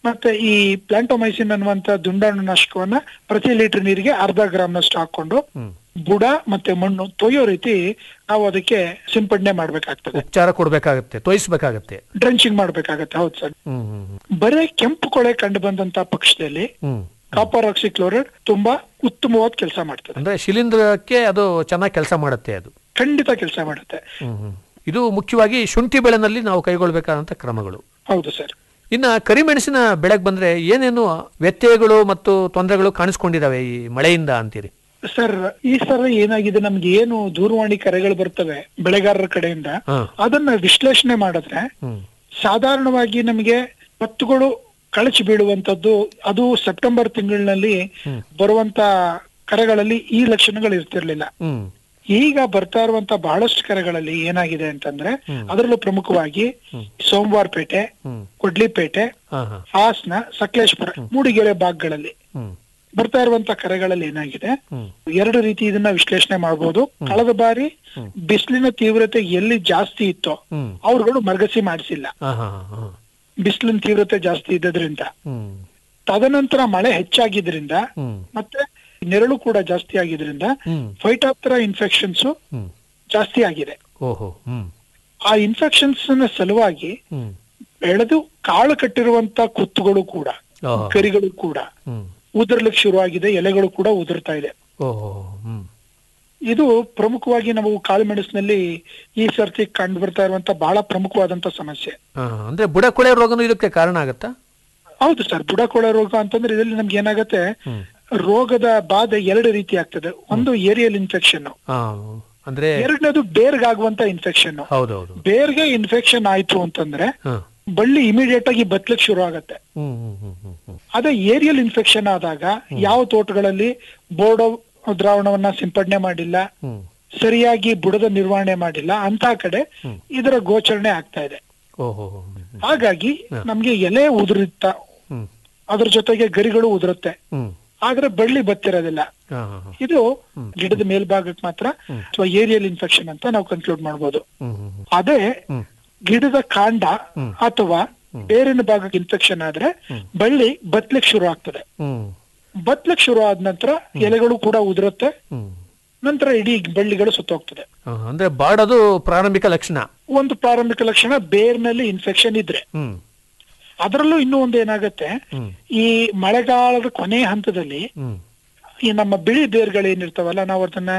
ಮತ್ತೆ ಈ ಪ್ಲಾಂಟೋಮೈಸಿನ್ ಅನ್ನುವಂತ ದುಂಡಾಣು ನಾಶಕವನ್ನ ಪ್ರತಿ ಲೀಟರ್ ನೀರಿಗೆ ಅರ್ಧ ಗ್ರಾಮ್ನಷ್ಟು ಹಾಕೊಂಡು ಬುಡ ಮತ್ತೆ ಮಣ್ಣು ತೊಯ್ಯೋ ರೀತಿ ನಾವು ಅದಕ್ಕೆ ಸಿಂಪಡಣೆ ಮಾಡ್ಬೇಕಾಗ್ತದೆ ಉಪಚಾರ ಕೊಡ್ಬೇಕಾಗತ್ತೆ ತೋಯಿಸ್ಬೇಕಾಗತ್ತೆ ಡ್ರೆಂಚಿಂಗ್ ಮಾಡ್ಬೇಕಾಗತ್ತೆ ಹೌದು ಸರ್ ಹ್ಮ್ ಹ್ಮ್ ಹ್ಮ್. ಬರೇ ಕೆಂಪು ಕೊಳೆ ಕಂಡು ಬಂದಂತ ಪಕ್ಷದಲ್ಲಿ ಹ್ಮ್ ಕಾಪರ್ ಆಕ್ಸಿಕ್ಲೋರೈಡ್ ತುಂಬಾ ಉತ್ತಮವಾದ ಕೆಲಸ ಮಾಡ್ತದೆ ಅಂದ್ರೆ ಶಿಲೀಂಧ್ರಕ್ಕೆ ಅದು ಚೆನ್ನಾಗಿ ಕೆಲಸ ಮಾಡುತ್ತೆ ಅದು ಖಂಡಿತ ಕೆಲಸ ಮಾಡುತ್ತೆ ಹ್ಮ್ ಹ್ಮ್. ಇದು ಮುಖ್ಯವಾಗಿ ಶುಂಠಿ ಬೆಳೆನಲ್ಲಿ ನಾವು ಕೈಗೊಳ್ಬೇಕಾದಂತ ಕ್ರಮಗಳು ಹೌದು ಸರ್ ಇನ್ನ ಕರಿಮೆಣಸಿನ ಬೆಳೆಗೆ ಬಂದ್ರೆ ಏನೇನು ವ್ಯತ್ಯಯಗಳು ಮತ್ತು ತೊಂದರೆಗಳು ಕಾಣಿಸ್ಕೊಂಡಿದಾವೆ ಈ ಮಳೆಯಿಂದ ಅಂತೀರಿ ಸರ್ ಈ ಸಲ ಏನಾಗಿದೆ ನಮ್ಗೆ ಏನು ದೂರವಾಣಿ ಕರೆಗಳು ಬರ್ತವೆ ಬೆಳೆಗಾರರ ಕಡೆಯಿಂದ ಹಾ. ಅದನ್ನ ವಿಶ್ಲೇಷಣೆ ಮಾಡಿದ್ರೆ ಹ್ಮ್ ಸಾಧಾರಣವಾಗಿ ನಮಗೆ ಪತ್ತುಗಳು ಕಳಚಿ ಬೀಳುವಂತದ್ದು ಅದು ಸೆಪ್ಟೆಂಬರ್ ತಿಂಗಳಿನಲ್ಲಿ ಬರುವಂತ ಕರೆಗಳಲ್ಲಿ ಈ ಲಕ್ಷಣಗಳು ಇರ್ತಿರ್ಲಿಲ್ಲ ಹ್ಮ್ ಈಗ ಬರ್ತಾ ಇರುವಂತ ಬಹಳಷ್ಟು ಕರೆಗಳಲ್ಲಿ ಏನಾಗಿದೆ ಅಂತಂದ್ರೆ ಅದರಲ್ಲೂ ಪ್ರಮುಖವಾಗಿ ಸೋಮವಾರಪೇಟೆ ಹ್ಮ್ ಕೊಡ್ಲಿಪೇಟೆ ಹಾ ಹಾ ಹಾಸನ ಸಕಲೇಶ್ಪುರ ಮೂಡಿಗೆರೆ ಭಾಗಗಳಲ್ಲಿ ಹ್ಮ್ ಬರ್ತಾ ಇರುವಂತ ಕರೆಗಳಲ್ಲಿ ಏನಾಗಿದೆ ಹ್ಮ್ ಎರಡು ರೀತಿ ಇದನ್ನ ವಿಶ್ಲೇಷಣೆ ಮಾಡಬಹುದು ಕಳೆದ ಬಾರಿ ಬಿಸಿಲಿನ ತೀವ್ರತೆ ಎಲ್ಲಿ ಜಾಸ್ತಿ ಇತ್ತೋ ಹ್ಮ್ ಅವ್ರುಗಳು ಮರಗಸಿ ಮಾಡಿಸಿಲ್ಲ ಹಾ ಹಾ ಹಾ ಬಿಸಿಲಿನ ತೀವ್ರತೆ ಜಾಸ್ತಿ ಇದ್ದದ್ರಿಂದ ಹ್ಮ್ ತದನಂತರ ಮಳೆ ಹೆಚ್ಚಾಗಿದ್ರಿಂದ ಹ್ಮ್ ಮತ್ತೆ ನೆರಳು ಕೂಡ ಜಾಸ್ತಿ ಆಗಿದ್ರಿಂದ ಹ್ಮ್ ಫೈಟಾಪ್ತರ ಇನ್ಫೆಕ್ಷನ್ಸ್ ಹ್ಮ್ ಜಾಸ್ತಿ ಆಗಿದೆ ಓಹೋ ಹ್ಮ್ ಆ ಇನ್ಫೆಕ್ಷನ್ಸ್ ಸಲುವಾಗಿ ಹ್ಮ್ ಬೆಳೆದು ಕಾಳು ಕಟ್ಟಿರುವಂತ ಕುತ್ತುಗಳು ಕೂಡ ಓಹೋ ಕರಿಗಳು ಕೂಡ ಹ್ಮ್ ಉದುರ್ಲಿಕ್ಕೆ ಶುರುವಾಗಿದೆ ಎಲೆಗಳು ಕೂಡ ಉದುರ್ತಾ ಇದೆ ಓಹೋ ಹ್ಮ್ ಇದು ಪ್ರಮುಖವಾಗಿ ನಾವು ಕಾಳುಮೆಣಸಿನಲ್ಲಿ ಈ ಸರ್ತಿ ಕಂಡು ಬರ್ತಾ ಇರುವಂತ ಬಹಳ ಪ್ರಮುಖವಾದಂತ ಸಮಸ್ಯೆ ಹಾ ಅಂದ್ರೆ ಬುಡಕೊಳೆ ರೋಗನು ಇದಕ್ಕೆ ಕಾರಣ ಆಗತ್ತಾ ಹೌದು ಸರ್ ಬುಡಕೊಳ ರೋಗ ಅಂತಂದ್ರೆ ಇದರಲ್ಲಿ ನಮ್ಗೆ ಏನಾಗತ್ತೆ ಹ್ಮ್ ರೋಗದ ಬಾಧೆ ಎರಡು ರೀತಿ ಆಗ್ತದೆ ಒಂದು ಏರಿಯಲ್ ಇನ್ಫೆಕ್ಷನ್ ಹಾ ಅಂದ್ರೆ ಎರಡನೇದು ಬೇರ್ಗಾಗುವಂತ ಇನ್ಫೆಕ್ಷನ್ ಹೌದೌದು ಬೇರ್ಗೆ ಇನ್ಫೆಕ್ಷನ್ ಆಯ್ತು ಅಂತಂದ್ರೆ ಹಾ ಬಳ್ಳಿ ಇಮಿಡಿಯೇಟ್ ಆಗಿ ಬತ್ಲಿಕ್ ಶುರು ಆಗತ್ತೆ ಹ್ಮ್ ಹ್ಮ್ ಹ್ಮ್ ಹ್ಮ್ ಹ್ಮ್ ಅದೇ ಏರಿಯಲ್ ಇನ್ಫೆಕ್ಷನ್ ಆದಾಗ ಯಾವ ತೋಟಗಳಲ್ಲಿ ಬೋರ್ಡೋ ದ್ರಾವಣವನ್ನ ಸಿಂಪಡಣೆ ಮಾಡಿಲ್ಲ ಹ್ಮ್ ಸರಿಯಾಗಿ ಬುಡದ ನಿರ್ವಹಣೆ ಮಾಡಿಲ್ಲ ಅಂತ ಕಡೆ ಇದರ ಗೋಚರಣೆ ಆಗ್ತಾ ಇದೆ ಓಹೋ ಹ್ಮ್ ಹಾಗಾಗಿ ನಮ್ಗೆ ಎಲೆ ಉದುರುತ್ತಾ ಹ್ಮ್ ಅದ್ರ ಜೊತೆಗೆ ಗರಿಗಳು ಉದುರುತ್ತೆ ಹ್ಮ್ ಆದ್ರೆ ಬಳ್ಳಿ ಬತ್ತಿರೋದಿಲ್ಲ ಹಾ ಹಾ ಹಾ ಇದು ಗಿಡದ ಮೇಲ್ಭಾಗಕ್ಕೆ ಮಾತ್ರ ಅಥವಾ ಏರಿಯಲ್ ಇನ್ಫೆಕ್ಷನ್ ಅಂತ ನಾವು ಕನ್ಕ್ಲೂಡ್ ಮಾಡ್ಬೋದು ಹ್ಮ್ ಹ್ಮ್ ಹ್ಮ್ ಅದೇ ಹ್ಮ್. ಗಿಡದ ಕಾಂಡ ಅಥವಾ ಬೇರಿನ ಭಾಗಕ್ಕೆ ಇನ್ಫೆಕ್ಷನ್ ಆದ್ರೆ ಬಳ್ಳಿ ಬತ್ಲಿಕ್ ಶುರು ಆಗ್ತದೆ ಹ್ಮ್ ಬತ್ಲಿಕ್ ಶುರು ಆದ ನಂತರ ಎಲೆಗಳು ಕೂಡ ಉದುರುತ್ತೆ ಹ್ಮ್ ನಂತರ ಇಡೀ ಬಳ್ಳಿಗಳು ಸುತ್ತೋಗ್ತದೆ ಹಾ, ಅಂದ್ರೆ ಬಾಡೋದು ಪ್ರಾರಂಭಿಕ ಲಕ್ಷಣ ಒಂದು ಪ್ರಾರಂಭಿಕ ಲಕ್ಷಣ ಬೇರ್ನಲ್ಲಿ ಇನ್ಫೆಕ್ಷನ್ ಇದ್ರೆ ಹ್ಮ್ ಅದರಲ್ಲೂ ಇನ್ನೂ ಒಂದು ಏನಾಗುತ್ತೆ ಹ್ಮ್ ಈ ಮಳೆಗಾಲದ ಕೊನೆ ಹಂತದಲ್ಲಿ ಹ್ಮ್ ಈ ನಮ್ಮ ಬಿಳಿ ಬೇರ್ಗಳೇನಿರ್ತಾವಲ್ಲ ನಾವು ಅದನ್ನ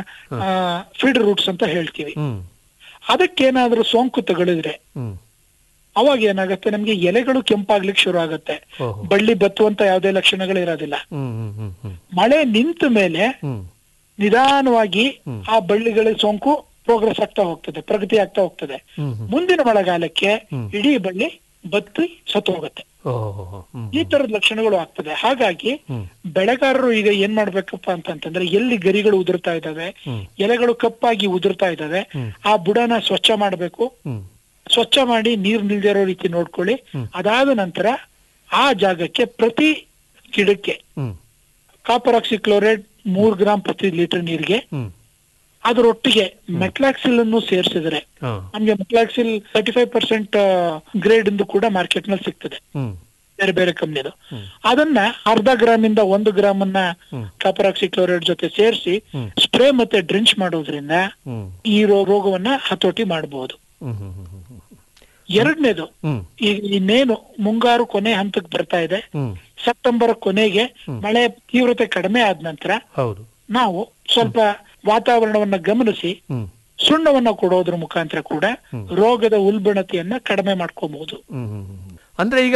ಫೀಡ್ ರೂಟ್ಸ್ ಅಂತ ಹೇಳ್ತೀವಿ ಹ್ಮ್ ಅದಕ್ಕೇನಾದ್ರೂ ಸೋಂಕು ತಗುಲಿದ್ರೆ ಹ್ಮ್ ಅವಾಗ ಏನಾಗುತ್ತೆ ನಮ್ಗೆ ಎಲೆಗಳು ಕೆಂಪಾಗ್ಲಿಕ್ಕೆ ಶುರು ಆಗುತ್ತೆ ಓಹೋ ಬಳ್ಳಿ ಬತ್ತುವಂತ ಯಾವುದೇ ಲಕ್ಷಣಗಳು ಇರೋದಿಲ್ಲ ಹ್ಮ್ ಹ್ಮ್ ಹ್ಮ್ ಹ್ಮ್ ಮಳೆ ನಿಂತ ಮೇಲೆ ಹ್ಮ್ ನಿಧಾನವಾಗಿ ಆ ಬಳ್ಳಿಗಳ ಸೋಂಕು ಪ್ರೋಗ್ರೆಸ್ ಆಗ್ತಾ ಹೋಗ್ತದೆ ಪ್ರಗತಿ ಆಗ್ತಾ ಹೋಗ್ತದೆ ಹ್ಮ್ ಹ್ಮ್ ಮುಂದಿನ ಮಳೆಗಾಲಕ್ಕೆ ಇಡೀ ಬಳ್ಳಿ ಬತ್ತಿ ಸತ್ತು ಹೋಗುತ್ತೆ ಓಹೋ ಹ್ಮ್ ಈ ತರದ ಲಕ್ಷಣಗಳು ಆಗ್ತದೆ ಹಾಗಾಗಿ ಬೆಳೆಗಾರರು ಈಗ ಏನ್ ಮಾಡ್ಬೇಕಪ್ಪ ಅಂತಂತಂದ್ರೆ ಎಲ್ಲಿ ಗರಿಗಳು ಉದುರ್ತಾ ಇದಾವೆ ಎಲೆಗಳು ಕಪ್ಪಾಗಿ ಉದುರ್ತಾ ಇದಾವೆ ಆ ಬುಡನ ಸ್ವಚ್ಛ ಮಾಡ್ಬೇಕು ಹ್ಮ್ ಸ್ವಚ್ಛ ಮಾಡಿ ನೀರ್ ನಿಲ್ದಿರೋ ರೀತಿ ನೋಡ್ಕೊಳ್ಳಿ ಅದಾದ ನಂತರ ಆ ಜಾಗಕ್ಕೆ ಪ್ರತಿ ಗಿಡಕ್ಕೆ ಹ್ಮ್ ಕಾಪರ್ ಆಕ್ಸಿಕ್ಲೋರೈಡ್ ಮೂರ್ ಗ್ರಾಮ್ ಪ್ರತಿ ಲೀಟರ್ ನೀರಿಗೆ ಹ್ಮ್ ಅದರೊಟ್ಟಿಗೆ ಮೆಟ್ಲಾಕ್ಸಿಲ್ ಅನ್ನು ಸೇರಿಸಿದ್ರೆ ಹಾ ನಮ್ಗೆ metalaxyl thirty five percent grade ಇಂದು ಕೂಡ ಮಾರ್ಕೆಟ್ ನಲ್ಲಿ ಸಿಗ್ತದೆ ಹ್ಮ್ ಬೇರೆ ಬೇರೆ ಕಂಪ್ನಿದು ಅದನ್ನ ಅರ್ಧ ಗ್ರಾಮ್ ಇಂದ ಒಂದು ಗ್ರಾಮ್ ಅನ್ನ ಕಾಪರ್ ಆಕ್ಸಿಕ್ಲೋರೈಡ್ ಜೊತೆ ಸೇರಿಸಿ ಸ್ಪ್ರೇ ಮತ್ತೆ ಡ್ರಿಂಚ್ ಮಾಡೋದ್ರಿಂದ ಹ್ಮ್ ಈ ರೋ- ರೋಗವನ್ನ ಹತೋಟಿ ಮಾಡಬಹುದು ಹ್ಮ್ ಹ್ಮ್ ಹ್ಮ್ ಹ್ಮ್ ಎರಡನೇದು ಹ್ಮ್ ಈಗ ಇನ್ನೇನು ಮುಂಗಾರು ಕೊನೆ ಹಂತಕ್ಕೆ ಬರ್ತಾ ಇದೆ ಹ್ಮ್ ಸೆಪ್ಟೆಂಬರ್ ಕೊನೆಗೆ ಮಳೆ ತೀವ್ರತೆ ಕಡಿಮೆ ಆದ ನಂತರ ಹೌದು ನಾವು ಸ್ವಲ್ಪ ವಾತಾವರಣವನ್ನ ಗಮನಿಸಿ ಹ್ಮ್ ಸುಣ್ಣವನ್ನ ಕೊಡೋದ್ರ ಮುಖಾಂತರ ಕೂಡ ರೋಗದ ಉಲ್ಬಣತೆಯನ್ನ ಕಡಿಮೆ ಮಾಡ್ಕೋಬಹುದು ಹ್ಮ್ ಹ್ಮ್ ಹ್ಮ್. ಅಂದ್ರೆ ಈಗ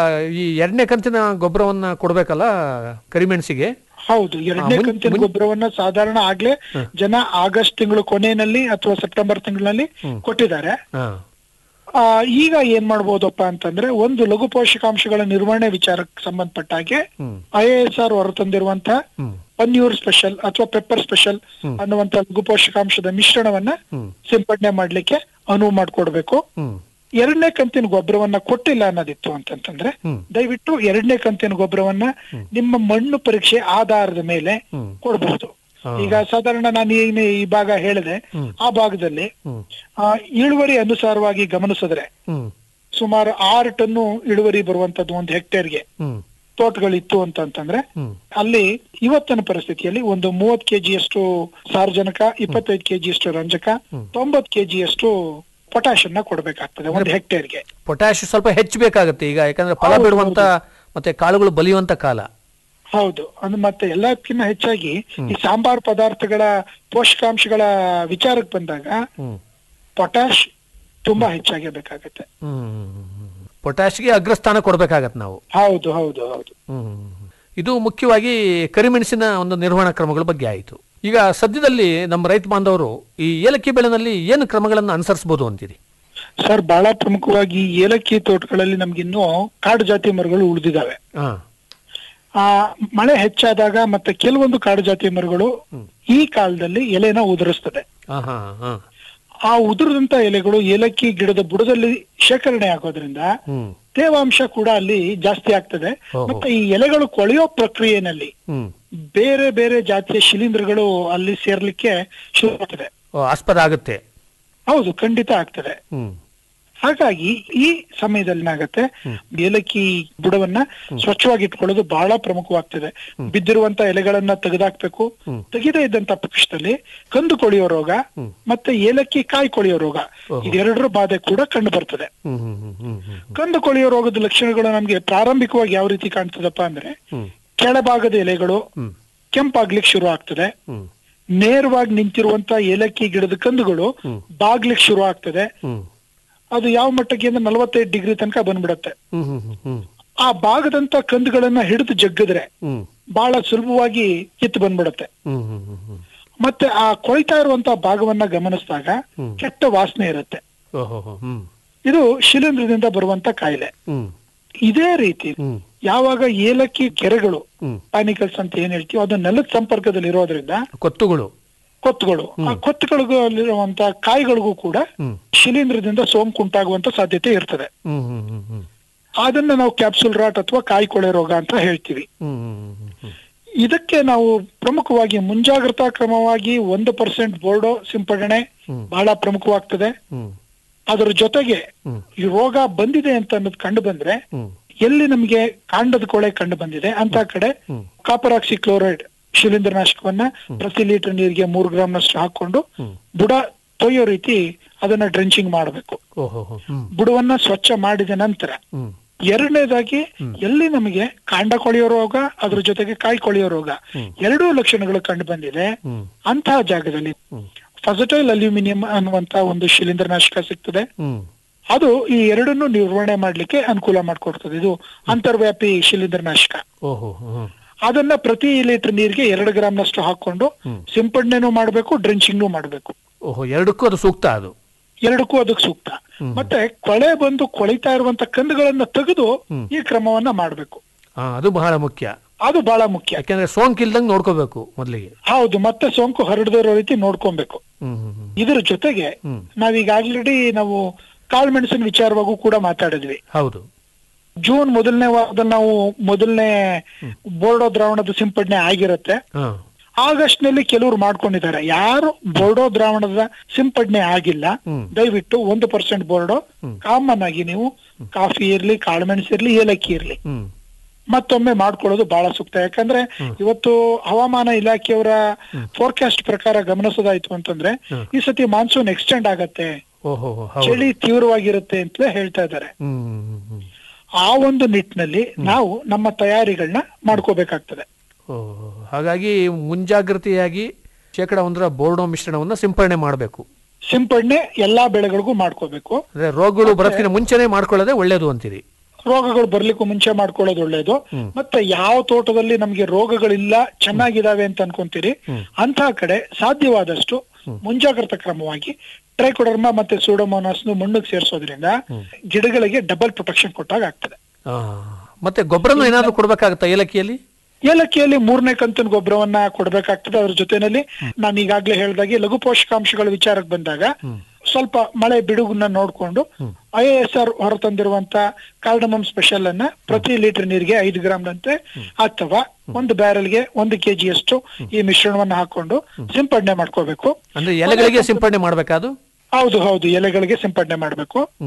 ಈ ಎರಡನೇ ಕಂತಿನ ಗೊಬ್ಬರವನ್ನ ಕೊಡ್ಬೇಕಲ್ಲ ಕರಿಮೆಣಸಿಗೆ ಹೌದು ಎರಡನೇ ಮುನ್- ಕಂತಿನ ಮುನ್- ಗೊಬ್ಬರವನ್ನ ಸಾಧಾರಣ ಆಗ್ಲೇ ಜನ ಆಗಸ್ಟ್ ತಿಂಗಳು ಕೊನೆಯಲ್ಲಿ ಅಥವಾ ಸೆಪ್ಟೆಂಬರ್ ತಿಂಗಳಲ್ಲಿ ಕೊಟ್ಟಿದ್ದಾರೆ ಹಾ ಆ, ಈಗ ಏನ್ ಮಾಡ್ಬೋದಪ್ಪ ಅಂತಂದ್ರೆ ಒಂದು ಲಘು ಪೋಷಕಾಂಶಗಳ ನಿರ್ವಹಣೆ ವಿಚಾರಕ್ಕೆ ಸಂಬಂಧಪಟ್ಟ ಹಾಗೆ ಹ್ಮ್ ಐ ಎಸ್ ಆರ್ ಹೊರತಂದಿರುವಂತ ಹ್ಮ್ ಪನ್ಯೂರ್ ಸ್ಪೆಷಲ್ ಅಥವಾ ಪೆಪ್ಪರ್ ಸ್ಪೆಷಲ್ ಅನ್ನುವಂತ ಲಘು ಪೋಷಕಾಂಶದ ಮಿಶ್ರಣವನ್ನ ಹ್ಮ್ ಸಿಂಪಡಣೆ ಮಾಡ್ಲಿಕ್ಕೆ ಅನುವು ಮಾಡ್ಕೊಡ್ಬೇಕು ಹ್ಮ್ ಎರಡನೇ ಕಂತಿನ ಗೊಬ್ಬರವನ್ನ ಕೊಟ್ಟಿಲ್ಲ ಅನ್ನೋದಿತ್ತು ಅಂತಂತಂದ್ರೆ ಹ್ಮ್. ದಯವಿಟ್ಟು ಎರಡನೇ ಕಂತಿನ ಗೊಬ್ಬರವನ್ನ ನಿಮ್ಮ ಮಣ್ಣು ಪರೀಕ್ಷೆ ಆಧಾರದ ಮೇಲೆ ಹ್ಮ್. ಕೊಡಬಹುದು ಈಗ ಸಾಧಾರಣ ನಾನು ಏನು ಈ ಭಾಗ ಹೇಳಿದೆ ಆ ಭಾಗದಲ್ಲಿ ಹ್ಮ್ ಆ, ಇಳುವರಿ ಅನುಸಾರವಾಗಿ ಗಮನಿಸಿದ್ರೆ ಹ್ಮ್ ಸುಮಾರು ಆರು ಟನ್ನು ಇಳುವರಿ ಬರುವಂತದ್ದು ಒಂದು ಹೆಕ್ಟೇರ್ಗೆ ಹ್ಮ್ ತೋಟಗಳಿತ್ತು ಅಂತಂತಂದ್ರೆ ಹ್ಮ್ ಅಲ್ಲಿ ಇವತ್ತಿನ ಪರಿಸ್ಥಿತಿಯಲ್ಲಿ ಒಂದು ಮೂವತ್ ಕೆಜಿಯಷ್ಟು ಸಾರಜನಕ ಇಪ್ಪತ್ತೈದು ಕೆಜಿಯಷ್ಟು ರಂಜಕ ತೊಂಬತ್ ಕೆಜಿಯಷ್ಟು ಪೊಟ್ಯಾಶ್ ಅನ್ನ ಕೊಡಬೇಕಾಗ್ತದೆ ಒಂದು ಹೆಕ್ಟೇರ್ಗೆ ಪೊಟ್ಯಾಶ್ ಸ್ವಲ್ಪ ಹೆಚ್ಚು ಬೇಕಾಗುತ್ತೆ ಈಗ ಯಾಕಂದ್ರೆ ಫಲ ಹೌದು, ಬಿಡುವಂತ ಮತ್ತೆ ಕಾಳುಗಳು ಬಲಿಯುವಂತ ಕಾಲ ಹೌದು ಅದು ಮತ್ತೆ ಎಲ್ಲಕ್ಕಿಂತ ಹೆಚ್ಚಾಗಿ ಈ ಸಾಂಬಾರ್ ಪದಾರ್ಥಗಳ ಪೋಷಕಾಂಶಗಳ ವಿಚಾರಕ್ಕೆ ಬಂದಾಗ ಹ್ಮ್ ಪೊಟ್ಯಾಶ್ ತುಂಬಾ ಹೆಚ್ಚಾಗಿ ಬೇಕಾಗುತ್ತೆ ಹ್ಮ್ ಪೊಟ್ಯಾಶ್ಗೆ ಅಗ್ರಸ್ಥಾನ ಕೊಡ್ಬೇಕಾಗತ್ತೆ ನಾವು ಹೌದು ಹೌದು ಹೌದು ಹ್ಮ್. ಇದು ಮುಖ್ಯವಾಗಿ ಕರಿಮೆಣಸಿನ ಒಂದು ನಿರ್ವಹಣಾ ಕ್ರಮಗಳ ಬಗ್ಗೆ ಆಯಿತು ಈಗ ಸದ್ಯದಲ್ಲಿ ನಮ್ಮ ರೈತ ಬಾಂಧವರು ಈ ಏಲಕ್ಕಿ ಬೆಳೆನಲ್ಲಿ ಏನು ಕ್ರಮಗಳನ್ನು ಅನುಸರಿಸಬಹುದು ಅಂತೀರಿ ಸರ್ ಬಹಳ ಪ್ರಮುಖವಾಗಿ ಏಲಕ್ಕಿ ತೋಟಗಳಲ್ಲಿ ನಮ್ಗಿನ್ನೂ ಕಾಡು ಜಾತಿ ಮರಗಳು ಉಳಿದಿದಾವೆ ಹಾ ಆ ಮಳೆ ಹೆಚ್ಚಾದಾಗ ಮತ್ತೆ ಕೆಲವೊಂದು ಕಾಡು ಜಾತಿ ಮರಗಳು ಈ ಕಾಲದಲ್ಲಿ ಎಲೆನ ಉದುರಿಸ್ತದೆ ಹಾ ಹಾ ಹಾ ಆ ಉದುರಿದಂತ ಎಲೆಗಳು ಏಲಕ್ಕಿ ಗಿಡದ ಬುಡದಲ್ಲಿ ಶೇಖರಣೆ ಆಗೋದ್ರಿಂದ ಹ್ಮ್ ತೇವಾಂಶ ಕೂಡ ಅಲ್ಲಿ ಜಾಸ್ತಿ ಆಗ್ತದೆ ಓಹೋ. ಮತ್ತೆ ಈ ಎಲೆಗಳು ಕೊಳೆಯೋ ಪ್ರಕ್ರಿಯೆನಲ್ಲಿ ಹ್ಮ್ ಬೇರೆ ಬೇರೆ ಜಾತಿಯ ಶಿಲೀಂಧ್ರಗಳು ಅಲ್ಲಿ ಸೇರ್ಲಿಕ್ಕೆ ಶುರು ಆಗ್ತದೆ ಓ, ಆಸ್ಪದ ಆಗುತ್ತೆ ಹೌದು ಖಂಡಿತ ಆಗ್ತದೆ ಹ್ಮ್ ಹಾಗಾಗಿ ಈ ಸಮಯದಲ್ಲಿ ಏನಾಗತ್ತೆ ಏಲಕ್ಕಿ ಬುಡವನ್ನ ಸ್ವಚ್ಛವಾಗಿ ಇಟ್ಕೊಳ್ಳೋದು ಬಹಳ ಪ್ರಮುಖವಾಗ್ತದೆ ಬಿದ್ದಿರುವಂತ ಎಲೆಗಳನ್ನ ತೆಗೆದಾಕ್ಬೇಕು ತೆಗೆದೇ ಇದ್ದಂತ ಪಕ್ಷದಲ್ಲಿ ಕಂದು ಕೊಳೆಯೋ ರೋಗ ಮತ್ತೆ ಏಲಕ್ಕಿ ಕಾಯಿ ಕೊಳೆಯೋ ರೋಗ ಇದೆರಡರ ಬಾಧೆ ಕೂಡ ಕಂಡು ಬರ್ತದೆ ಹ್ಮ್ ಹ್ಮ್ ಹ್ಮ್ ಹ್ಮ್ ಹ್ಮ್ ಕಂದು ಕೊಳೆಯೋ ರೋಗದ ಲಕ್ಷಣಗಳು ನಮ್ಗೆ ಪ್ರಾರಂಭಿಕವಾಗಿ ಯಾವ ರೀತಿ ಕಾಣ್ತದಪ್ಪ ಅಂದ್ರೆ ಹ್ಮ್ ಕೆಳಭಾಗದ ಎಲೆಗಳು ಹ್ಮ್ ಕೆಂಪಾಗ್ಲಿಕ್ಕೆ ಶುರು ಆಗ್ತದೆ ಹ್ಮ್ ನೇರವಾಗಿ ನಿಂತಿರುವಂತ ಏಲಕ್ಕಿ ಗಿಡದ ಕಂದುಗಳು ಬಾಗ್ಲಿಕ್ಕೆ ಶುರು ಆಗ್ತದೆ ಹ್ಮ್ ಅದು ಯಾವ ಮಟ್ಟಕ್ಕೆ ಅಂದ್ರೆ ನಲವತ್ತೈದು ಡಿಗ್ರಿ ತನಕ ಬಂದ್ಬಿಡತ್ತೆ ಹ್ಮ್ ಹ್ಮ್ ಹ್ಮ್ ಹ್ಮ್ ಆ ಭಾಗದಂತ ಕಂದುಗಳನ್ನ ಹಿಡಿದು ಜಗ್ಗಿದ್ರೆ ಹ್ಮ್ ಬಹಳ ಸುಲಭವಾಗಿ ಕಿತ್ತು ಬಂದ್ಬಿಡತ್ತೆ ಹ್ಮ್ ಹ್ಮ್ ಹ್ಮ್ ಹ್ಮ್ ಮತ್ತೆ ಆ ಕೊಯ್ತಾ ಇರುವಂತ ಭಾಗವನ್ನ ಗಮನಿಸಿದಾಗ ಕೆಟ್ಟ ವಾಸನೆ ಇರುತ್ತೆ ಓಹೋ ಹೋ, ಹ್ಮ್ ಇದು ಶಿಲೀಂಧ್ರದಿಂದ ಬರುವಂತ ಕಾಯಿಲೆ ಹ್ಮ್ ಇದೇ ರೀತಿ ಹ್ಮ್ ಯಾವಾಗ ಏಲಕ್ಕಿ ಕೆರೆಗಳು ಹ್ಮ್ ಪಾನಿಕಲ್ಸ್ ಅಂತ ಏನ್ ಹೇಳ್ತೀವಿ ಅದು ನೆಲದ ಸಂಪರ್ಕದಲ್ಲಿ ಇರೋದ್ರಿಂದ ಕೊತ್ತುಗಳು ಕೊತ್ತುಗಳು ಆ ಕೊತ್ತುಗಳಿರುವಂತ ಕಾಯಿಗಳಿಗೂ ಕೂಡ ಹ್ಮ್ ಶಿಲೀಂಧ್ರದಿಂದ ಸೋಂಕು ಉಂಟಾಗುವಂತ ಸಾಧ್ಯತೆ ಇರ್ತದೆ ಹ್ಮ್ ಹ್ಮ್ ಹ್ಮ್ ಹ್ಮ್ ಅದನ್ನ ನಾವು ಕ್ಯಾಪ್ಸುಲ್ ರಾಟ್ ಅಥವಾ ಕಾಯಿ ಕೊಳೆ ರೋಗ ಅಂತ ಹೇಳ್ತೀವಿ ಹ್ಮ್ ಹ್ಮ್ ಹ್ಮ್ ಹ್ಮ್ ಇದಕ್ಕೆ ನಾವು ಪ್ರಮುಖವಾಗಿ ಮುಂಜಾಗ್ರತಾ ಕ್ರಮವಾಗಿ ಒಂದು ಪರ್ಸೆಂಟ್ ಬೋರ್ಡೋ ಸಿಂಪಡಣೆ ಬಹಳ ಪ್ರಮುಖವಾಗ್ತದೆ ಹ್ಮ್ ಅದರ ಜೊತೆಗೆ ಹ್ಮ್. ಈ ರೋಗ ಬಂದಿದೆ ಅಂತ ಅನ್ನೋದು ಕಂಡು ಬಂದ್ರೆ ಹ್ಮ್ ಎಲ್ಲಿ ನಮಗೆ ಕಾಂಡದ ಕೊಳೆ ಕಂಡು ಬಂದಿದೆ ಅಂತ ಕಡೆ ಕಾಪರ್ ಆಕ್ಸಿ ಕ್ಲೋರೈಡ್ ಶಿಲೀಂಧ್ರನಾಶಕವನ್ನ ಪ್ರತಿ ಲೀಟರ್ ನೀರಿಗೆ ಮೂರು ಗ್ರಾಮ್ನಷ್ಟು ಹಾಕೊಂಡು ಬುಡ ತೊಯ್ಯೋ ರೀತಿ ಅದನ್ನ ಡ್ರೆಂಚಿಂಗ್ ಮಾಡಬೇಕು ಓಹೋ ಹೋ, ಹ್ಮ್ ಬುಡವನ್ನ ಸ್ವಚ್ಛ ಮಾಡಿದ ನಂತರ ಹ್ಮ್ ಎರಡನೇದಾಗಿ ಎಲ್ಲಿ ನಮಗೆ ಕಾಂಡ ಕೊಳೆಯೋ ರೋಗ ಅದ್ರ ಜೊತೆಗೆ ಕಾಯಿ ಕೊಳೆಯೋ ರೋಗ ಎರಡೂ ಲಕ್ಷಣಗಳು ಕಂಡು ಬಂದಿದೆ ಹ್ಮ್ ಅಂತಹ ಜಾಗದಲ್ಲಿ ಫಸಟೈಲ್ ಅಲ್ಯೂಮಿನಿಯಂ ಅನ್ನುವಂತ ಒಂದು ಶಿಲೀಂಧ್ರನಾಶಕ ಸಿಗ್ತದೆ ಹ್ಮ್ ಅದು ಈ ಎರಡನ್ನು ನಿರ್ವಹಣೆ ಮಾಡ್ಲಿಕ್ಕೆ ಅನುಕೂಲ ಮಾಡ್ಕೊಡ್ತದೆ ಇದು ಅಂತರ್ವ್ಯಾಪಿ ಶಿಲೀಂಧ್ರನಾಶಕ ಓಹೋ ಹ್ಮ್ ಅದನ್ನ ಪ್ರತಿ ಲೀಟರ್ ನೀರಿಗೆ ಎರಡು ಗ್ರಾಮ್ನಷ್ಟು ಹಾಕೊಂಡು ಸಿಂಪಡಣೆನೂ ಮಾಡ್ಬೇಕು ಡ್ರೆಂಚಿಂಗ್ನು ಮಾಡ್ಬೇಕು ಓಹೋ ಎರಡಕ್ಕೂ ಅದು ಸೂಕ್ತ ಅದು ಎರಡಕ್ಕೂ ಅದಕ್ಕೆ ಸೂಕ್ತ ಮತ್ತೆ ಕೊಳೆ ಬಂದು ಕೊಳಿತಾ ಇರುವಂತ ಕಂದುಗಳನ್ನ ತೆಗೆದು ಈ ಕ್ರಮವನ್ನ ಮಾಡ್ಬೇಕು ಹಾ ಅದು ಬಹಳ ಮುಖ್ಯ ಅದು ಬಹಳ ಮುಖ್ಯ ಯಾಕೆಂದ್ರೆ ಸೋಂಕು ಇಲ್ದಂಗ್ ನೋಡ್ಕೋಬೇಕು ಮೊದಲಿಗೆ ಹೌದು ಮತ್ತೆ ಸೋಂಕು ಹರಡದೇ ಇರೋ ರೀತಿ ನೋಡ್ಕೊಬೇಕು ಹ್ಮ್ ಹ್ಮ್ ಹ್ಮ್ ಇದರ ಜೊತೆಗೆ ನಾವೀಗ ಆಲ್ರೆಡಿ ನಾವು ಕಾಳುಮೆಣಸಿನ ವಿಚಾರವಾಗೂ ಕೂಡ ಮಾತಾಡಿದ್ವಿ ಹೌದು ಜೂನ್ ಮೊದಲನೇ ವಾರದಲ್ಲಿ ನಾವು ಮೊದಲನೇ ಬೋರ್ಡೋ ದ್ರಾವಣದ ಸಿಂಪಡಣೆ ಆಗಿರುತ್ತೆ ಹಾ ಆಗಸ್ಟ್ ನಲ್ಲಿ ಕೆಲವರು ಮಾಡ್ಕೊಂಡಿದ್ದಾರೆ ಯಾರು ಬೋರ್ಡೋ ದ್ರಾವಣದ ಸಿಂಪಡಣೆ ಆಗಿಲ್ಲ ದಯವಿಟ್ಟು ಒಂದು ಪರ್ಸೆಂಟ್ ಬೋರ್ಡೋ ಕಾಮನ್ ಆಗಿ ನೀವು ಕಾಫಿ ಇರ್ಲಿ ಕಾಳುಮೆಣಸು ಇರ್ಲಿ ಏಲಕ್ಕಿ ಇರ್ಲಿ ಹ್ಮ್ ಮತ್ತೊಮ್ಮೆ ಮಾಡ್ಕೊಳ್ಳೋದು ಬಹಳ ಸೂಕ್ತ ಯಾಕಂದ್ರೆ ಇವತ್ತು ಹವಾಮಾನ ಇಲಾಖೆಯವರ ಫೋರ್ಕಾಸ್ಟ್ ಪ್ರಕಾರ ಗಮನಿಸೋದಾಯ್ತು ಅಂತಂದ್ರೆ ಈ ಸತಿ ಮಾನ್ಸೂನ್ ಎಕ್ಸ್ಟೆಂಡ್ ಆಗತ್ತೆ ಓಹೋ ಹೋ, ಹೌದು ಚಳಿ ತೀವ್ರವಾಗಿರುತ್ತೆ ಅಂತಲೇ ಹೇಳ್ತಾ ಇದ್ದಾರೆ ಹ್ಮ್ ಹ್ಮ್ ಹ್ಮ್ ಆ ಒಂದು ನಿಟ್ಟಿನಲ್ಲಿ ನಾವು ನಮ್ಮ ತಯಾರಿಗಳನ್ನ ಮಾಡ್ಕೋಬೇಕಾಗ್ತದೆ ಓ ಹಾಗಾಗಿ ಮುಂಜಾಗ್ರತೆಯಾಗಿ ಶೇಕಡ ಒಂದರ ಬೋರ್ಡೋ ಮಿಶ್ರಣವನ್ನ ಸಿಂಪರಣೆ ಮಾಡಬೇಕು ಸಿಂಪಡಣೆ ಎಲ್ಲಾ ಬೆಳೆಗಳಿಗೂ ಮಾಡ್ಕೋಬೇಕು ಅಂದ್ರೆ ರೋಗಗಳು ಬರೋದಕ್ಕಿಂತ ಮುಂಚೆನೆ ಮಾಡ್ಕೊಳ್ಳೋದೇ ಒಳ್ಳೇದು ಅಂತೀರಿ ರೋಗಗಳು ಬರ್ಲಿಕ್ಕೂ ಮುಂಚೆ ಮಾಡ್ಕೊಳ್ಳೋದು ಒಳ್ಳೇದು ಮತ್ತೆ ಯಾವ ತೋಟದಲ್ಲಿ ನಮ್ಗೆ ರೋಗಗಳಿಲ್ಲ ಚೆನ್ನಾಗಿದಾವೆ ಅಂತ ಅನ್ಕೊಂತೀರಿ ಅಂತಹ ಕಡೆ ಸಾಧ್ಯವಾದಷ್ಟು ಮುಂಜಾಗ್ರತಾ ಕ್ರಮವಾಗಿ ಟ್ರೈಕೋಡರ್ಮಾ ಮತ್ತೆ ಸೂಡೋಮೋನಾಸ್ ಮಣ್ಣಿಗೆ ಸೇರಿಸೋದ್ರಿಂದ ಗಿಡಗಳಿಗೆ ಡಬಲ್ ಪ್ರೊಟೆಕ್ಷನ್ ಕೊಟ್ಟಾಗ ಆಗ್ತದೆ ಆ, ಮತ್ತೆ ಗೊಬ್ಬರನು ಏನಾದ್ರು ಕೊಡ್ಬೇಕಾಗತ್ತಾ ಏಲಕ್ಕಿಯಲ್ಲಿ ಏಲಕ್ಕಿಯಲ್ಲಿ ಮೂರನೇ ಕಂತಿನ ಗೊಬ್ಬರವನ್ನ ಕೊಡ್ಬೇಕಾಗ್ತದೆ ಅದ್ರ ಜೊತೆನಲ್ಲಿ ನಾನು ಈಗಾಗ್ಲೇ ಹೇಳ್ದಾಗೆ ಲಘು ಪೋಷಕಾಂಶಗಳ ವಿಚಾರಕ್ಕೆ ಬಂದಾಗ ಸ್ವಲ್ಪ ಮಳೆ ಬಿಡುಗನ್ನ ನೋಡ್ಕೊಂಡು ಐ ಎಸ್ ಆರ್ ಹೊರತಂದಿರುವಂತ ಕಾರ್ಡಮಮ್ ಸ್ಪೆಷಲ್ ಅನ್ನ ಪ್ರತಿ ಲೀಟರ್ ನೀರಿಗೆ ಐದು ಗ್ರಾಮ್ನಂತೆ ಅಥವಾ ಒಂದು ಬ್ಯಾರಲ್ಗೆ ಒಂದು ಕೆಜಿಯಷ್ಟು ಈ ಮಿಶ್ರಣವನ್ನ ಹಾಕೊಂಡು ಸಿಂಪಡಣೆ ಮಾಡ್ಕೋಬೇಕು ಅಂದ್ರೆ ಎಲೆಗಳಿಗೆ ಸಿಂಪರಣೆ ಮಾಡ್ಬೇಕಾದು ಹೌದು ಹೌದು ಎಲೆಗಳಿಗೆ ಸಿಂಪಡಣೆ ಮಾಡ್ಬೇಕು ಹ್ಮ್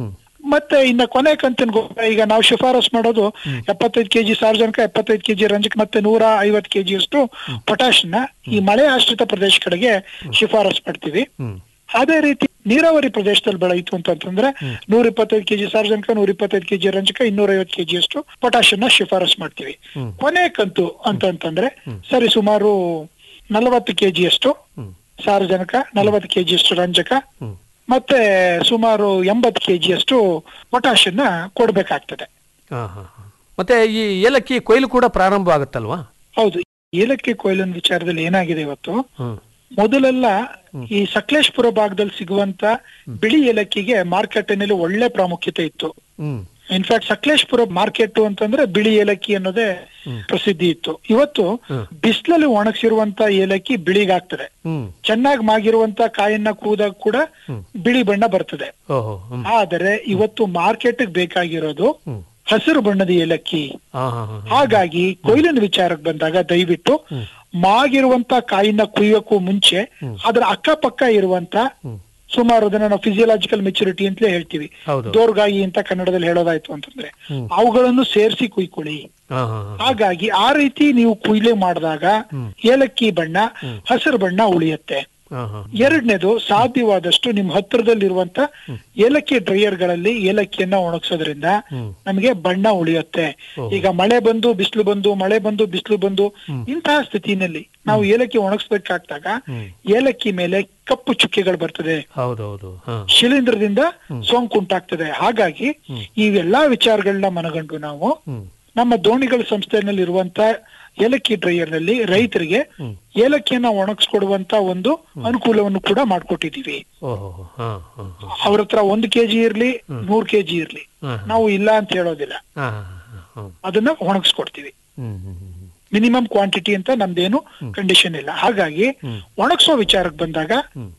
ಮತ್ತೆ ಇನ್ನ ಕೊನೆ ಕಂತಿನ ಗೊಬ್ಬರ ಈಗ ನಾವು ಶಿಫಾರಸ್ ಮಾಡೋದು ಎಪ್ಪತ್ತೈದು ಕೆಜಿ ಸಾರ್ವಜನಿಕ ಎಪ್ಪತ್ತೈದು ಕೆಜಿ ರಂಜಕ ಮತ್ತೆ ನೂರ ಐವತ್ತು ಕೆಜಿ ಅಷ್ಟು ಪೊಟ್ಯಾಶ್ನ ಈ ಮಳೆ ಆಶ್ರಿತ ಪ್ರದೇಶಗಳಿಗೆ ಶಿಫಾರಸ್ ಮಾಡ್ತೀವಿ ಹ್ಮ್ ಅದೇ ರೀತಿ ನೀರಾವರಿ ಪ್ರದೇಶದಲ್ಲಿ ಬೆಳೆಯಿತು ಅಂತಂದ್ರೆ ನೂರ ಇಪ್ಪತ್ತೈದು ಕೆಜಿ ಸಾರ್ವಜನಿಕ ನೂರ ಇಪ್ಪತ್ತೈದು ಕೆಜಿ ರಂಜಕ ಇನ್ನೂರ ಐವತ್ತು ಕೆಜಿ ಅಷ್ಟು ಪೊಟ್ಯಾಷಿಯನ್ನ ಶಿಫಾರಸ್ ಮಾಡ್ತೀವಿ ಕೊನೆ ಕಂತು ಅಂತಂತಂದ್ರೆ ಸರಿ ಸುಮಾರು ನಲವತ್ತು ಕೆಜಿ ಅಷ್ಟು ಸಾರ್ವಜನಿಕ ನಲವತ್ತು ಕೆಜಿ ಅಷ್ಟು ರಂಜಕ ಮತ್ತೆ ಸುಮಾರು ಎಂಬತ್ತು ಕೆಜಿ ಅಷ್ಟು ಪೊಟ್ಯಾಷಿಯನ್ನ ಕೊಡ್ಬೇಕಾಗ್ತದೆ ಹಾ ಹಾ ಹಾ. ಮತ್ತೆ ಈ ಏಲಕ್ಕಿ ಕೊಯ್ಲು ಕೂಡ ಪ್ರಾರಂಭ ಆಗುತ್ತಲ್ವಾ ಹೌದು ಏಲಕ್ಕಿ ಕೊಯ್ಲಿನ ವಿಚಾರದಲ್ಲಿ ಏನಾಗಿದೆ ಇವತ್ತು ಹ್ಮ್ ಮೊದಲೆಲ್ಲ ಈ ಸಕಲೇಶ್ಪುರ ಭಾಗದಲ್ಲಿ ಸಿಗುವಂತ ಬಿಳಿ ಏಲಕ್ಕಿಗೆ ಮಾರ್ಕೆಟಿನಲ್ಲಿ ಒಳ್ಳೆ ಪ್ರಾಮುಖ್ಯತೆ ಇತ್ತು ಹ್ಮ್ ಇನ್ಫ್ಯಾಕ್ಟ್ ಸಕಲೇಶ್ಪುರ ಮಾರ್ಕೆಟ್ ಅಂತಂದ್ರೆ ಬಿಳಿ ಏಲಕ್ಕಿ ಅನ್ನೋದೇ ಪ್ರಸಿದ್ಧಿ ಇತ್ತು ಇವತ್ತು ಬಿಸಿಲಲ್ಲಿ ಒಣಗಿಸಿರುವಂತ ಏಲಕ್ಕಿ ಬಿಳಿಗಾಗ್ತದೆ ಹ್ಮ್ ಚೆನ್ನಾಗಿ ಮಾಗಿರುವಂತ ಕಾಯನ್ನ ಕೂದಾಗ ಕೂಡ ಬಿಳಿ ಬಣ್ಣ ಬರ್ತದೆ ಓಹೋ ಹ್ಮ್ ಆದರೆ ಇವತ್ತು ಮಾರ್ಕೆಟ್ ಬೇಕಾಗಿರೋದು ಹಸಿರು ಬಣ್ಣದ ಏಲಕ್ಕಿ ಹಾ ಹಾ ಹಾ ಹಾಗಾಗಿ ಕೊಯ್ಲಿನ ವಿಚಾರಕ್ಕೆ ಬಂದಾಗ ದಯವಿಟ್ಟು ಮಾಗಿರುವಂತ ಕಾಯಿನ ಕುಯ್ಯೋಕ್ಕೂ ಮುಂಚೆ ಅದರ ಅಕ್ಕಪಕ್ಕ ಇರುವಂತ ಸುಮಾರು ಅದನ್ನ ನಾವು ಫಿಸಿಯಲಾಜಿಕಲ್ ಮೆಚುರಿಟಿ ಅಂತಲೇ ಹೇಳ್ತೀವಿ ಹೌದು. ದೋರ್ಗಾಯಿ ಅಂತ ಕನ್ನಡದಲ್ಲಿ ಹೇಳೋದಾಯ್ತು ಅಂತಂದ್ರೆ ಅವುಗಳನ್ನು ಸೇರಿಸಿ ಕುಯ್ಕೊಳ್ಳಿ ಹಾ ಹಾ ಹಾ ಹಾಗಾಗಿ ಆ ರೀತಿ ನೀವು ಕುಯ್ಲೆ ಮಾಡಿದಾಗ ಏಲಕ್ಕಿ ಬಣ್ಣ ಹಸಿರು ಬಣ್ಣ ಉಳಿಯುತ್ತೆ ಹಾ ಹಾ ಎರಡನೇದು ಸಾಧ್ಯವಾದಷ್ಟು ನಿಮ್ ಹತ್ತಿರದಲ್ಲಿರುವಂತ ಏಲಕ್ಕಿ ಡ್ರೈಯರ್ ಗಳಲ್ಲಿ ಏಲಕ್ಕಿಯನ್ನ ಒಣಗಿಸೋದ್ರಿಂದ ನಮಗೆ ಬಣ್ಣ ಉಳಿಯುತ್ತೆ ಈಗ ಮಳೆ ಬಂದು ಬಿಸಿಲು ಬಂದು ಮಳೆ ಬಂದು ಬಿಸಿಲು ಬಂದು ಇಂತಹ ಸ್ಥಿತಿನಲ್ಲಿ ನಾವು ಏಲಕ್ಕಿ ಒಣಗಿಸ್ಬೇಕಾಗ್ದಾಗ ಏಲಕ್ಕಿ ಮೇಲೆ ಕಪ್ಪು ಚುಕ್ಕೆಗಳು ಬರ್ತದೆ ಹೌದೌದು ಹಾ ಶಿಲೀಂಧ್ರದಿಂದ ಸೋಂಕು ಉಂಟಾಗ್ತದೆ ಹಾಗಾಗಿ ಇವೆಲ್ಲಾ ವಿಚಾರಗಳನ್ನ ಮನಗಂಡು ನಾವು ನಮ್ಮ ದೋಣಿಗಳ ಸಂಸ್ಥೆನಲ್ಲಿ ಇರುವಂತ ಏಲಕ್ಕಿ ಡ್ರೈಯರ್ ನಲ್ಲಿ ರೈತರಿಗೆ ಏಲಕ್ಕಿಯನ್ನ ಒಣಗಿಸ್ಕೊಡುವಂತ ಒಂದು ಅನುಕೂಲವನ್ನು ಕೂಡ ಮಾಡ್ಕೊಟ್ಟಿದೀವಿ ಓಹೋ ಹಾ ಹಾ ಹಾ ಅವ್ರ ಹತ್ರ ಒಂದು ಕೆಜಿ ಇರ್ಲಿ ನೂರ್ ಕೆಜಿ ಇರ್ಲಿ ಹಾ. ನಾವು ಇಲ್ಲ ಅಂತ ಹೇಳೋದಿಲ್ಲ ಹಾ ಹಾ ಹಾ ಹಾ ಅದನ್ನ ಒಣಗಿಸ್ಕೊಡ್ತೀವಿ ಹ್ಮ್ ಹ್ಮ್ ಹ್ಮ್ ಮಿನಿಮಮ್ ಕ್ವಾಂಟಿಟಿ ಅಂತ ನಮ್ದೇನು ಕಂಡೀಷನ್ ಇಲ್ಲ ಹಾಗಾಗಿ ಒಣಗಿಸೋ ವಿಚಾರಕ್ಕೆ ಬಂದಾಗ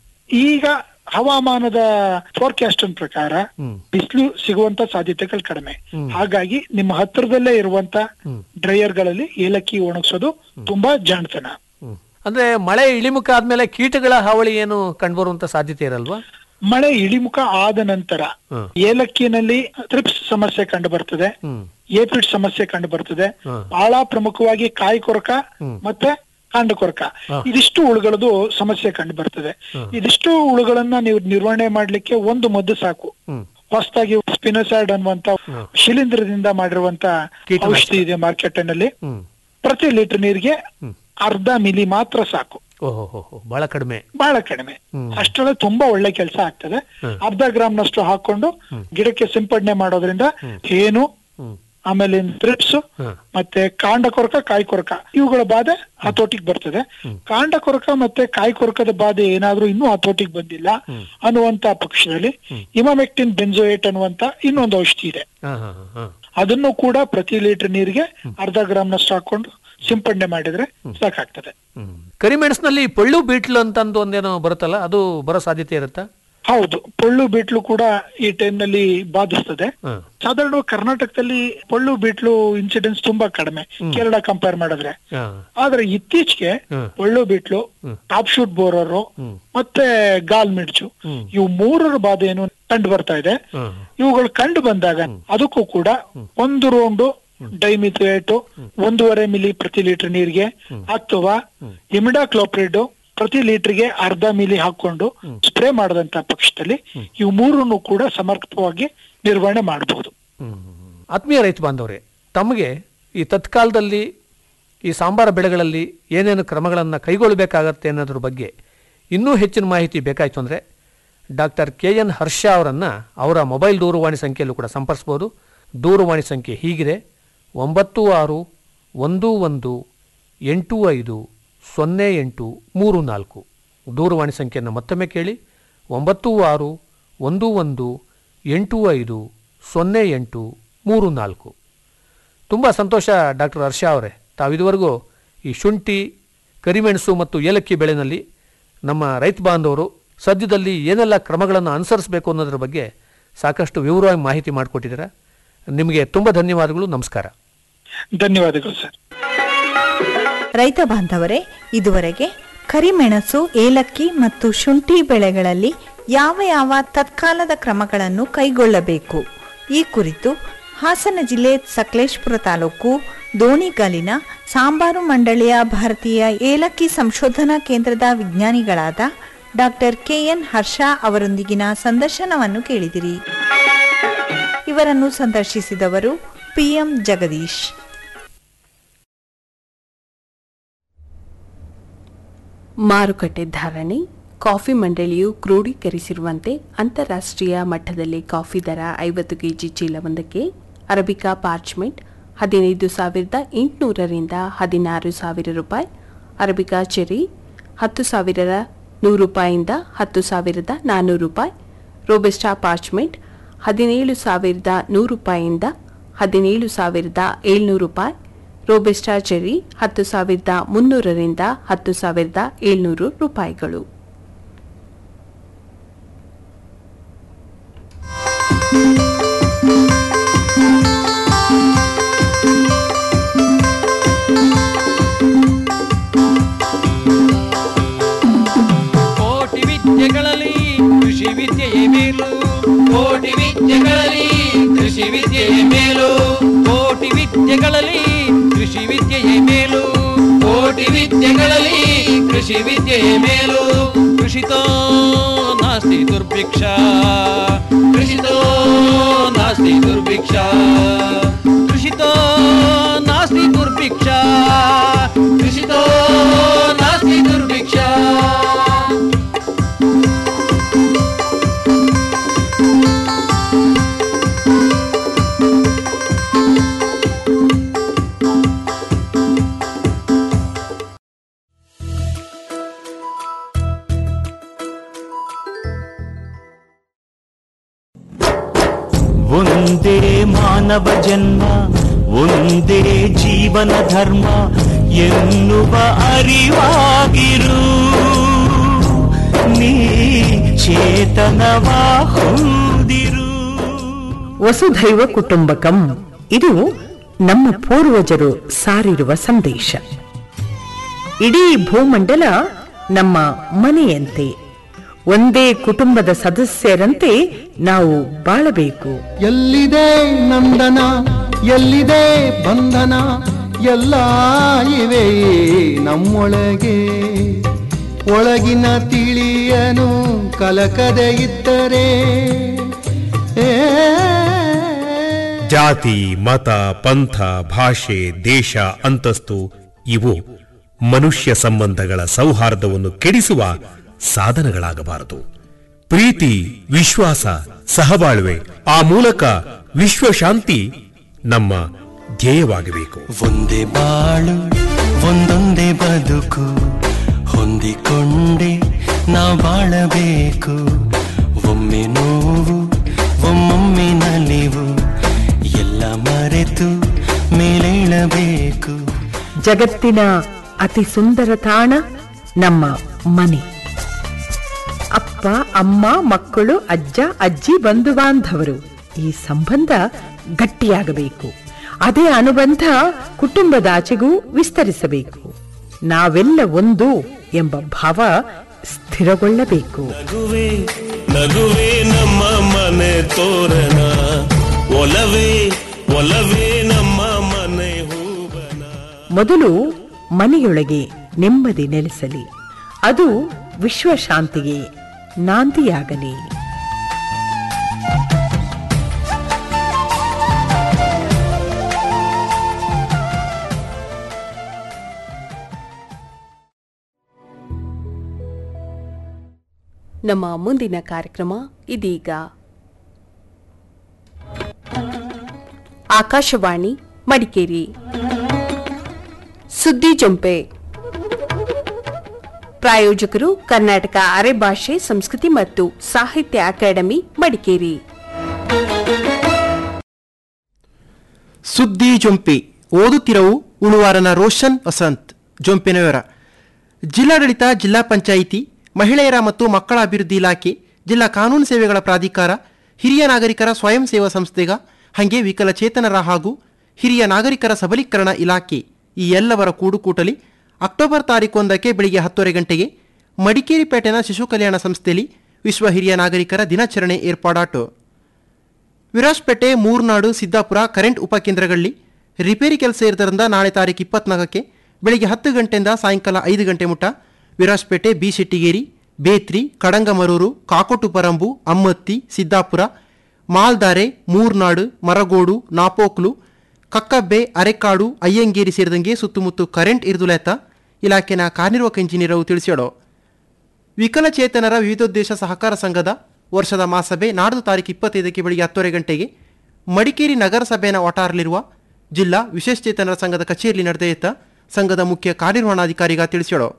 ಈಗ ಹವಾಮಾನದ ಫೋರ್ಕಾಸ್ಟ್ ಪ್ರಕಾರ ಬಿಸಿಲು ಸಿಗುವಂತ ಸಾಧ್ಯತೆಗಳು ಕಡಿಮೆ ಹಾಗಾಗಿ ನಿಮ್ಮ ಹತ್ತಿರದಲ್ಲೇ ಇರುವಂತ ಡ್ರೈಯರ್ ಗಳಲ್ಲಿ ಏಲಕ್ಕಿ ಒಣಗಿಸೋದು ತುಂಬಾ ಜಾಣತನ ಹ್ಮ್. ಅಂದ್ರೆ ಮಳೆ ಇಳಿಮುಖ ಆದ್ಮೇಲೆ ಕೀಟಗಳ ಹಾವಳಿ ಏನು ಕಂಡುಬರುವಂತ ಸಾಧ್ಯತೆ ಇರಲ್ವಾ ಮಳೆ ಇಳಿಮುಖ ಆದ ನಂತರ ಏಲಕ್ಕಿನಲ್ಲಿ ಟ್ರಿಪ್ಸ್ ಸಮಸ್ಯೆ ಕಂಡು ಬರ್ತದೆ ಏಪಿಡ್ ಸಮಸ್ಯೆ ಕಂಡು ಬರ್ತದೆ ಬಹಳ ಪ್ರಮುಖವಾಗಿ ಕಾಯಿ ಕೊರಕ ಮತ್ತೆ ಕಾಂಡ ಕೊರಕ ಇದಿಷ್ಟು ಹುಳುಗಳದು ಸಮಸ್ಯೆ ಕಂಡು ಬರ್ತದೆ ಇದಿಷ್ಟು ಹುಳುಗಳನ್ನ ನೀವು ನಿರ್ವಹಣೆ ಮಾಡ್ಲಿಕ್ಕೆ ಒಂದು ಮದ್ದು ಸಾಕು ಹೊಸದಾಗಿ ಸ್ಪಿನೋಸೈಡ್ ಅನ್ನುವಂತ ಶಿಲೀಂಧ್ರದಿಂದ ಮಾಡಿರುವಂತ ಔಷಧಿ ಇದೆ ಮಾರ್ಕೆಟ್ ನಲ್ಲಿ ಪ್ರತಿ ಲೀಟರ್ ನೀರಿಗೆ ಅರ್ಧ ಮಿಲಿ ಮಾತ್ರ ಸಾಕು ಓಹೋ ಹೋ ಹೋ ಬಹಳ ಕಡಿಮೆ ಬಹಳ ಕಡಿಮೆ ಅಷ್ಟರಲ್ಲಿ ತುಂಬಾ ಒಳ್ಳೆ ಕೆಲಸ ಆಗ್ತದೆ ಅರ್ಧ ಗ್ರಾಮ್ನಷ್ಟು ಹಾಕೊಂಡು ಗಿಡಕ್ಕೆ ಸಿಂಪಡಣೆ ಮಾಡೋದ್ರಿಂದ ಏನು ಆಮೇಲೆ ಟ್ರಿಪ್ಸ್ ಮತ್ತೆ ಕಾಂಡ ಕೊರಕ ಕಾಯಿ ಕೊರಕ ಇವುಗಳ ಬಾಧೆ ಹತೋಟಿಗೆ ಬರ್ತದೆ ಕಾಂಡ ಕೊರಕ ಮತ್ತೆ ಕಾಯಿ ಕೊರಕದ ಬಾಧೆ ಏನಾದ್ರೂ ಇನ್ನೂ ಹತೋಟಿಗೆ ಬಂದಿಲ್ಲ ಅನ್ನುವಂತ ಪಕ್ಷದಲ್ಲಿ ಇಮಾಮೆಕ್ಟಿನ್ ಬೆಂಜೋಯೇಟ್ ಅನ್ನುವಂತ ಇನ್ನೊಂದು ಔಷಧಿ ಇದೆ ಹಾ ಹಾ ಹಾ ಹಾ ಅದನ್ನು ಕೂಡ ಪ್ರತಿ ಲೀಟರ್ ನೀರಿಗೆ ಅರ್ಧ ಗ್ರಾಮ್ನಷ್ಟು ಹಾಕೊಂಡು ಸಿಂಪಡಣೆ ಮಾಡಿದ್ರೆ ಸಾಕಾಗ್ತದೆ ಹ್ಮ್. ಕರಿಮೆಣಸಿನಲ್ಲಿ ಪಳ್ಳು ಬೀಟ್ಲು ಅಂತಂದು ಒಂದೇನೋ ಬರುತ್ತಲ್ಲ ಅದು ಬರೋ ಸಾಧ್ಯತೆ ಇರುತ್ತಾ ಹೌದು ಪೊಳ್ಳು ಬೀಟ್ಲು ಕೂಡ ಈ ಟೈಮ್ ನಲ್ಲಿ ಬಾಧಿಸ್ತದೆ ಹ್ಮ್. ಸಾಧಾರಣ ಕರ್ನಾಟಕದಲ್ಲಿ ಪೊಳ್ಳು ಬೀಟ್ಲು ಇನ್ಸಿಡೆನ್ಸ್ ತುಂಬಾ ಕಡಿಮೆ ಕೇರಳ ಕಂಪೇರ್ ಮಾಡಿದ್ರೆ ಹಾ. ಆದ್ರೆ ಇತ್ತೀಚೆಗೆ ಪೊಳ್ಳು ಬೀಟ್ಲು ಟಾಪ್ ಶೂಟ್ ಬೋರರು ಮತ್ತೆ ಗಾಲ್ ಮಿಡ್ಚು ಇವು ಮೂರರ ಬಾಧೆ ಏನು ಕಂಡು ಬರ್ತಾ ಇದೆ ಹ್ಮ್. ಇವುಗಳು ಕಂಡು ಬಂದಾಗ ಅದಕ್ಕೂ ಕೂಡ ಒಂದು ರೌಂಡು ಡೈಮಿಥೇಟ್ ಒಂದೂವರೆ ಮಿಲಿ ಪ್ರತಿ ಲೀಟರ್ ನೀರಿಗೆ ಅಥವಾ ಇಮಿಡಾಕ್ಲೋಪ್ರಿಡ್ ಪ್ರತಿ ಲೀಟರ್ಗೆ ಅರ್ಧ ಮಿಲಿ ಹಾಕೊಂಡು ಸ್ಪ್ರೇ ಮಾಡದಂತ ಪಕ್ಷದಲ್ಲಿ ಇವು ಮೂರನ್ನು ಕೂಡ ಸಮರ್ಪಕವಾಗಿ ನಿರ್ವಹಣೆ ಮಾಡಬಹುದು ಹ್ಮ್. ಆತ್ಮೀಯ ರೈತ ಬಾಂಧವರೇ ತಮಗೆ ಈ ತತ್ಕಾಲದಲ್ಲಿ ಈ ಸಾಂಬಾರ ಬೆಳೆಗಳಲ್ಲಿ ಏನೇನು ಕ್ರಮಗಳನ್ನು ಕೈಗೊಳ್ಳಬೇಕಾಗತ್ತೆ ಅನ್ನೋದ್ರ ಬಗ್ಗೆ ಇನ್ನೂ ಹೆಚ್ಚಿನ ಮಾಹಿತಿ ಬೇಕಾಯಿತು ಅಂದರೆ ಡಾಕ್ಟರ್ ಕೆ ಎನ್ ಹರ್ಷ ಅವರನ್ನು ಅವರ ಮೊಬೈಲ್ ದೂರವಾಣಿ ಸಂಖ್ಯೆಯಲ್ಲೂ ಕೂಡ ಸಂಪರ್ಸ್ಬೋದು ದೂರವಾಣಿ ಸಂಖ್ಯೆ ಹೀಗಿದೆ ಒಂಬತ್ತು ಆರು ಒಂದು ಒಂದು ಎಂಟು ಐದು ಸೊನ್ನೆ ಎಂಟು ಮೂರು ನಾಲ್ಕು ದೂರವಾಣಿ ಸಂಖ್ಯೆಯನ್ನು ಮತ್ತೊಮ್ಮೆ ಕೇಳಿ ಒಂಬತ್ತು ಆರು ಒಂದು ಒಂದು ಎಂಟು ಐದು ಸೊನ್ನೆ ಎಂಟು ಮೂರು ನಾಲ್ಕು ತುಂಬ ಸಂತೋಷ ಡಾಕ್ಟರ್ ಹರ್ಷ ಅವರೇ ತಾವು ಇದುವರೆಗೂ ಈ ಶುಂಠಿ ಕರಿಮೆಣಸು ಮತ್ತು ಏಲಕ್ಕಿ ಬೆಳೆನಲ್ಲಿ ನಮ್ಮ ರೈತ ಬಾಂಧವರು ಸದ್ಯದಲ್ಲಿ ಏನೆಲ್ಲ ಕ್ರಮಗಳನ್ನು ಅನುಸರಿಸಬೇಕು ಅನ್ನೋದ್ರ ಬಗ್ಗೆ ಸಾಕಷ್ಟು ವಿವರವಾಗಿ ಮಾಹಿತಿ ಮಾಡಿಕೊಟ್ಟಿದ್ದೀರಾ ನಿಮಗೆ ತುಂಬ ಧನ್ಯವಾದಗಳು ನಮಸ್ಕಾರ ಧನ್ಯವಾದಗಳು ಸರ್ ರೈತ ಬಾಂಧವರೇ ಇದುವರೆಗೆ ಕರಿಮೆಣಸು ಏಲಕ್ಕಿ ಮತ್ತು ಶುಂಠಿ ಬೆಳೆಗಳಲ್ಲಿ ಯಾವ ಯಾವ ತತ್ಕಾಲದ ಕ್ರಮಗಳನ್ನು ಕೈಗೊಳ್ಳಬೇಕು ಈ ಕುರಿತು ಹಾಸನ ಜಿಲ್ಲೆ ಸಕಲೇಶ್ಪುರ ತಾಲೂಕು ದೋಣಿಗಲಿನ ಸಾಂಬಾರು ಮಂಡಳಿಯ ಭಾರತೀಯ ಏಲಕ್ಕಿ ಸಂಶೋಧನಾ ಕೇಂದ್ರದ ವಿಜ್ಞಾನಿಗಳಾದ ಡಾಕ್ಟರ್ ಕೆಎನ್ ಹರ್ಷ ಅವರೊಂದಿಗಿನ ಸಂದರ್ಶನವನ್ನು ಕೇಳಿದಿರಿ ಇವರನ್ನು ಸಂದರ್ಶಿಸಿದವರು ಪಿಎಂ ಜಗದೀಶ್ ಮಾರುಕಟ್ಟೆ ಧಾರಣೆ ಕಾಫಿ ಮಂಡಳಿಯು ಕ್ರೋಢೀಕರಿಸಿರುವಂತೆ ಅಂತಾರಾಷ್ಟ್ರೀಯ ಮಟ್ಟದಲ್ಲಿ ಕಾಫಿ ದರ ಐವತ್ತು ಕೆಜಿ ಚೀಲವೊಂದಕ್ಕೆ ಅರಬಿಕಾ ಪಾರ್ಚ್ಮೆಂಟ್ ಹದಿನೈದು ಸಾವಿರದ ಎಂಟುನೂರರಿಂದ ಹದಿನಾರು ಸಾವಿರ ರೂಪಾಯಿ ಅರಬಿಕಾ ಚೆರಿ ಹತ್ತು ಸಾವಿರದ ನೂರು ರೂಪಾಯಿಯಿಂದ ಹತ್ತು ಸಾವಿರದ ನಾನ್ನೂರು ರೂಪಾಯಿ ರೋಬೆಸ್ಟಾ ಪಾರ್ಚ್ಮೆಂಟ್ ಹದಿನೇಳು ಸಾವಿರದ ನೂರು ರೂಪಾಯಿಯಿಂದ ಹದಿನೇಳು ಸಾವಿರದ ಏಳ್ನೂರು ರೂಪಾಯಿ ರೋಬೆಸ್ಟಾ ಚೆರಿ ಹತ್ತು ಸಾವಿರದ ಮುನ್ನೂರರಿಂದ ಹತ್ತು ಸಾವಿರದ ಏಳ್ನೂರು ರೂಪಾಯಿಗಳು ಕೋಟಿ ವಿದ್ಯೆಗಳಲ್ಲಿ ಕೃಷಿ ವಿದ್ಯೆಯೇ ಮೇಲು ಕೋಟಿ ವಿದ್ಯೆಗಳಲ್ಲಿ ಕೃಷಿ ವಿದ್ಯೆಯೇ ಮೇಲು ಕೋಟಿ ವಿದ್ಯೆಗಳಲ್ಲಿ ಕೃಷಿ ವಿದ್ಯೆಯೇ ಮೇಲು ಕೋಟಿ ವಿದ್ಯೆಗಳಲ್ಲಿ ಕೃಷಿ ವಿದ್ಯೆಯೇ ಮೇಲು ಕೃಷಿತೋ ನಾಸ್ತಿ ದುರ್ಭಿಕ್ಷ ಕೃಷಿತೋ ನಾಸ್ತಿ ದುರ್ಭಿಕ್ಷ ಕೃಷಿತೋ ನಾಸ್ತಿ ದುರ್ಭಿಕ್ಷ ಕೃಷಿತೋ ನಾಸ್ತಿ ದುರ್ಭಿಕ್ಷ ಒಂದೇ ಮಾನವ ಜನ್ಮ ಒಂದೇ ಜೀವನ ಧರ್ಮ ಎನ್ನುವ ಅರಿವಾಗಿರು ನೀ ಚೇತನವ ಹೊಂದಿರು ವಸುಧೈವ ಕುಟುಂಬಕಂ ಇದು ನಮ್ಮ ಪೂರ್ವಜರು ಸಾರಿರುವ ಸಂದೇಶ ಇಡೀ ಭೂಮಂಡಲ ನಮ್ಮ ಮನೆಯಂತೆ ಒಂದೇ ಕುಟುಂಬದ ಸದಸ್ಯರಂತೆ ನಾವು ಬಾಳಬೇಕು ಎಲ್ಲಿದೆ ನಂದನ ಎಲ್ಲಿದೆ ಬಂಧನ ಎಲ್ಲ ಇವೆ ನಮ್ಮೊಳಗೆ ಒಳಗಿನ ತಿಳಿಯನು ಕಲಕದೆ ಇದ್ದರೆ ಏ ಜಾತಿ ಮತ ಪಂಥ ಭಾಷೆ ದೇಶ ಅಂತಸ್ತು ಇವು ಮನುಷ್ಯ ಸಂಬಂಧಗಳ ಸೌಹಾರ್ದವನ್ನು ಕೆಡಿಸುವ ಸಾಧನಗಳಾಗಬಾರದು ಪ್ರೀತಿ ವಿಶ್ವಾಸ ಸಹಬಾಳ್ವೆ ಆ ಮೂಲಕ ವಿಶ್ವಶಾಂತಿ ನಮ್ಮ ಧ್ಯೇಯವಾಗಬೇಕು ಒಂದೇ ಬಾಳು ಒಂದೊಂದೇ ಬದುಕು ಹೊಂದಿಕೊಂಡೆ ನಾವು ಬಾಳಬೇಕು ಒಮ್ಮೆ ನೋವು ಒಮ್ಮೊಮ್ಮೆ ನಲಿವು ಎಲ್ಲ ಮರೆತು ಮೇಲೇಳಬೇಕು ಜಗತ್ತಿನ ಅತಿ ಸುಂದರ ತಾಣ ನಮ್ಮ ಮನೆ ಅಪ್ಪ ಅಮ್ಮ ಮಕ್ಕಳು ಅಜ್ಜ ಅಜ್ಜಿ ಬಂಧು ಬಾಂಧವರು ಈ ಸಂಬಂಧ ಗಟ್ಟಿಯಾಗಬೇಕು ಅದೇ ಅನುಬಂಧ ಕುಟುಂಬದಾಚೆಗೂ ವಿಸ್ತರಿಸಬೇಕು ನಾವೆಲ್ಲ ಒಂದು ಎಂಬ ಭಾವ ಸ್ಥಿರಗೊಳ್ಳಬೇಕು ನಗುವೆ ನಗುವೆ ನಮ್ಮ ಮನೆ ತೋರಣ ಒಲವೇ ಒಲವೇ ನಮ್ಮ ಮನೆ ಹೂವನ ಮೊದಲು ಮನೆಯೊಳಗೆ ನೆಮ್ಮದಿ ನೆಲೆಸಲಿ ಅದು ವಿಶ್ವಶಾಂತಿಗೆ ನಾಂದಿಯಾಗಲಿ ನಮ್ಮ ಮುಂದಿನ ಕಾರ್ಯಕ್ರಮ ಇದೀಗ ಆಕಾಶವಾಣಿ ಮಡಿಕೇರಿ ಸುದ್ದಿ ಜೊಂಪೆ ಪ್ರಾಯೋಜಕರು ಕರ್ನಾಟಕ ಅರೆಭಾಷೆ ಸಂಸ್ಕೃತಿ ಮತ್ತು ಸಾಹಿತ್ಯ ಅಕಾಡೆಮಿ ಮಡಿಕೇರಿ ಸುದ್ದಿ ಜೊಂಪಿ ಓದುತ್ತಿರವು ಉಳುವಾರನ ರೋಷನ್ ವಸಂತ್ ಜೊಂಪಿನ ವಿವರ ಜಿಲ್ಲಾಡಳಿತ ಜಿಲ್ಲಾ ಪಂಚಾಯಿತಿ ಮಹಿಳೆಯರ ಮತ್ತು ಮಕ್ಕಳ ಅಭಿವೃದ್ಧಿ ಇಲಾಖೆ ಜಿಲ್ಲಾ ಕಾನೂನು ಸೇವೆಗಳ ಪ್ರಾಧಿಕಾರ ಹಿರಿಯ ನಾಗರಿಕರ ಸ್ವಯಂ ಸೇವಾ ಸಂಸ್ಥೆಗ ಹಾಗೆ ವಿಕಲಚೇತನರ ಹಾಗೂ ಹಿರಿಯ ನಾಗರಿಕರ ಸಬಲೀಕರಣ ಇಲಾಖೆ ಈ ಎಲ್ಲವರ ಕೂಡುಕೂಟಲಿ ಅಕ್ಟೋಬರ್ ತಾರೀಕೊಂದಕ್ಕೆ ಬೆಳಿಗ್ಗೆ ಹತ್ತುವರೆ ಗಂಟೆಗೆ ಮಡಿಕೇರಿ ಪೇಟೆನ ಶಿಶು ಕಲ್ಯಾಣ ಸಂಸ್ಥೆಯಲ್ಲಿ ವಿಶ್ವ ಹಿರಿಯ ನಾಗರಿಕರ ದಿನಾಚರಣೆ ಏರ್ಪಾಡಾಟು ವಿರಾಜ್ಪೇಟೆ ಮೂರ್ನಾಡು ಸಿದ್ದಾಪುರ ಕರೆಂಟ್ ಉಪಕೇಂದ್ರಗಳಲ್ಲಿ ರಿಪೇರಿ ಕೆಲಸ ಇರೋದ್ರಿಂದ ನಾಳೆ ತಾರೀಕು ಇಪ್ಪತ್ನಾಲ್ಕಕ್ಕೆ ಬೆಳಿಗ್ಗೆ ಹತ್ತು ಗಂಟೆಯಿಂದ ಸಾಯಂಕಾಲ ಐದು ಗಂಟೆ ಮುಟ್ಟ ವಿರಾಜ್ಪೇಟೆ ಬಿ ಶೆಟ್ಟಿಗೇರಿ ಬೇತ್ರಿ ಕಡಂಗಮರೂರು ಕಾಕೋಟುಪರಂಬು ಅಮ್ಮತ್ತಿ ಸಿದ್ದಾಪುರ ಮಾಲ್ದಾರೆ ಮೂರ್ನಾಡು ಮರಗೋಡು ನಾಪೋಕ್ಲು ಕಕ್ಕಬ್ಬೆ ಅರೆಕಾಡು ಅಯ್ಯಂಗೇರಿ ಸೇರಿದಂಗೆ ಸುತ್ತಮುತ್ತ ಕರೆಂಟ್ ಇರುದುಲೆತ್ತ ಇಲಾಖೆನ ಕಾರ್ಯನಿರ್ವಾಹಕ ಇಂಜಿನಿಯರು ತಿಳಿಸ್ಯಾಡೋ ವಿಕಲಚೇತನರ ವಿವಿಧೋದ್ದೇಶ ಸಹಕಾರ ಸಂಘದ ವರ್ಷದ ಮಹಾಸಭೆ ನಾಡ್ದು ತಾರೀಕು ಇಪ್ಪತ್ತೈದಕ್ಕೆ ಬೆಳಿಗ್ಗೆ ಹತ್ತುವರೆ ಗಂಟೆಗೆ ಮಡಿಕೇರಿ ನಗರಸಭೆಯ ಒಟಾರಲಿರುವ ಜಿಲ್ಲಾ ವಿಶೇಷಚೇತನರ ಸಂಘದ ಕಚೇರಿಯಲ್ಲಿ ನಡೆದೆಯತ್ತ ಸಂಘದ ಮುಖ್ಯ ಕಾರ್ಯನಿರ್ವಹಣಾಧಿಕಾರಿಗ ತಿಳಿಸ್ಯಾಡೋ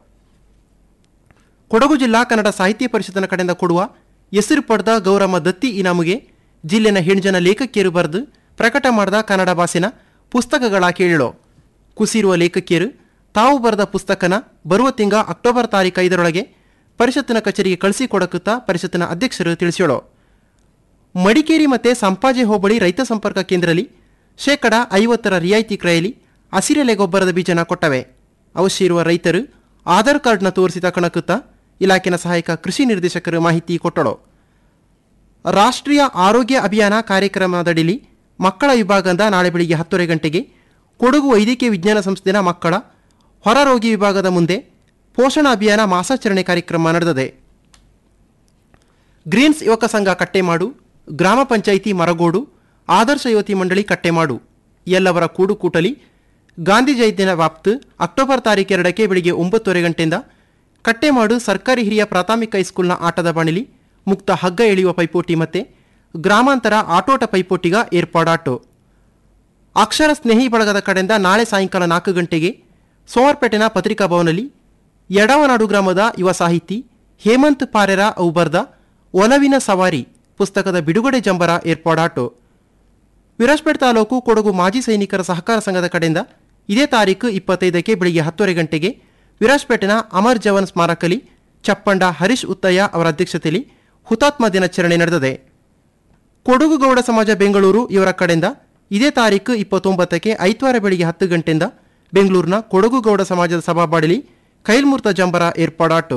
ಕೊಡಗು ಜಿಲ್ಲಾ ಕನ್ನಡ ಸಾಹಿತ್ಯ ಪರಿಷತ್ತಿನ ಕಡೆಯಿಂದ ಕೊಡುವ ಹೆಸರು ಪಡೆದ ಗೌರಮ್ಮ ದತ್ತಿ ಇನಾಮಿಗೆ ಜಿಲ್ಲೆನ ಹೆಣ್ಜನ ಲೇಖಕಿಯರು ಬರೆದು ಪ್ರಕಟ ಮಾಡಿದ ಕನ್ನಡ ಭಾಷೆನ ಪುಸ್ತಕಗಳ ಕೇಳಿಳೋ ಕುಸಿರುವ ಲೇಖಕಿಯರು ತಾವು ಬರೆದ ಪುಸ್ತಕನ ಬರುವ ತಿಂಗ ಅಕ್ಟೋಬರ್ ತಾರೀಕು ಐದರೊಳಗೆ ಪರಿಷತ್ತಿನ ಕಚೇರಿಗೆ ಕಳಿಸಿಕೊಡಕುತ್ತಾ ಪರಿಷತ್ತಿನ ಅಧ್ಯಕ್ಷರು ತಿಳಿಸ್ಯಾಳೋ ಮಡಿಕೇರಿ ಮತ್ತು ಸಂಪಾಜೆ ಹೋಬಳಿ ರೈತ ಸಂಪರ್ಕ ಕೇಂದ್ರದಲ್ಲಿ ಶೇಕಡ ಐವತ್ತರ ರಿಯಾಯಿತಿ ಕ್ರಯಲ್ಲಿ ಹಸಿರೆಲೆ ಗೊಬ್ಬರದ ಬೀಜನ ಕೊಟ್ಟವೆ ಅವಶ್ಯ ಇರುವ ರೈತರು ಆಧಾರ್ ಕಾರ್ಡ್ನ ತೋರಿಸಿ ತಕಣಕುತ್ತಾ ಇಲಾಖೆನ ಸಹಾಯಕ ಕೃಷಿ ನಿರ್ದೇಶಕರು ಮಾಹಿತಿ ಕೊಟ್ಟಳು ರಾಷ್ಟ್ರೀಯ ಆರೋಗ್ಯ ಅಭಿಯಾನ ಕಾರ್ಯಕ್ರಮದಡಿಲಿ ಮಕ್ಕಳ ವಿಭಾಗದಿಂದ ನಾಳೆ ಬೆಳಿಗ್ಗೆ ಹತ್ತುವರೆ ಗಂಟೆಗೆ ಕೊಡಗು ವೈದ್ಯಕೀಯ ವಿಜ್ಞಾನ ಸಂಸ್ಥೆನ ಮಕ್ಕಳ ಹೊರರೋಗಿ ವಿಭಾಗದ ಮುಂದೆ ಪೋಷಣ ಅಭಿಯಾನ ಮಾಸಾಚರಣೆ ಕಾರ್ಯಕ್ರಮ ನಡೆದಿದೆ ಗ್ರೀನ್ಸ್ ಯುವಕ ಸಂಘ ಕಟ್ಟೆಮಾಡು ಗ್ರಾಮ ಪಂಚಾಯಿತಿ ಮರಗೋಡು ಆದರ್ಶ ಯುವತಿ ಮಂಡಳಿ ಕಟ್ಟೆಮಾಡು ಎಲ್ಲವರ ಕೂಡು ಕೂಟಲಿ ಗಾಂಧಿ ಜಯಂತಿನ ವ್ಯಾಪ್ತು ಅಕ್ಟೋಬರ್ ತಾರೀಕು ಎರಡಕ್ಕೆ ಬೆಳಿಗ್ಗೆ ಒಂಬತ್ತುವರೆ ಗಂಟೆಯಿಂದ ಕಟ್ಟೆಮಾಡು ಸರ್ಕಾರಿ ಹಿರಿಯ ಪ್ರಾಥಮಿಕ ಹೈಸ್ಕೂಲ್ನ ಆಟದ ಬಾಣಿಲಿ ಮುಕ್ತ ಹಗ್ಗ ಎಳೆಯುವ ಪೈಪೋಟಿ ಮತ್ತೆ ಗ್ರಾಮಾಂತರ ಆಟೋಟ ಪೈಪೋಟಿಗ ಏರ್ಪಾಡಾಟು ಅಕ್ಷರ ಸ್ನೇಹಿ ಬಳಗದ ಕಡೆಯಿಂದ ನಾಳೆ ಸಾಯಂಕಾಲ ನಾಲ್ಕು ಗಂಟೆಗೆ ಸೋಮವಾರಪೇಟೆನ ಪತ್ರಿಕಾ ಭವನಲ್ಲಿ ಯಡವನಾಡು ಗ್ರಾಮದ ಯುವ ಸಾಹಿತಿ ಹೇಮಂತ್ ಪಾರೆರ ಅವು ಬರ್ದ ಒಲವಿನ ಸವಾರಿ ಪುಸ್ತಕದ ಬಿಡುಗಡೆ ಜಂಬರ ಏರ್ಪಾಡಾಟು ವಿರಾಜ್ಪೇಟ್ ತಾಲೂಕು ಕೊಡಗು ಮಾಜಿ ಸೈನಿಕರ ಸಹಕಾರ ಸಂಘದ ಕಡೆಯಿಂದ ಇದೇ ತಾರೀಕು ಇಪ್ಪತ್ತೈದಕ್ಕೆ ಬೆಳಿಗ್ಗೆ ಹತ್ತುವರೆ ಗಂಟೆಗೆ ವಿರಾಜ್ಪೇಟೆನ ಅಮರ್ ಜವಾನ್ ಸ್ಮಾರಕಲಿ ಚಪ್ಪಂಡ ಹರೀಶ್ ಉತ್ತಯ್ಯ ಅವರ ಅಧ್ಯಕ್ಷತೆಯಲ್ಲಿ ಹುತಾತ್ಮ ದಿನಾಚರಣೆ ನಡೆದಿದೆ ಕೊಡಗು ಗೌಡ ಸಮಾಜ ಬೆಂಗಳೂರು ಇವರ ಕಡೆಯಿಂದ ಇದೇ ತಾರೀಕು ಇಪ್ಪತ್ತೊಂಬತ್ತಕ್ಕೆ ಐತವಾರ ಬೆಳಿಗ್ಗೆ ಹತ್ತು ಗಂಟೆಯಿಂದ ಬೆಂಗಳೂರಿನ ಕೊಡಗು ಗೌಡ ಸಮಾಜದ ಸಭಾಬಾಡಿಲಿ ಕೈಲ್ಮೂರ್ತ ಜಂಬರ ಏರ್ಪಾಡಾಟು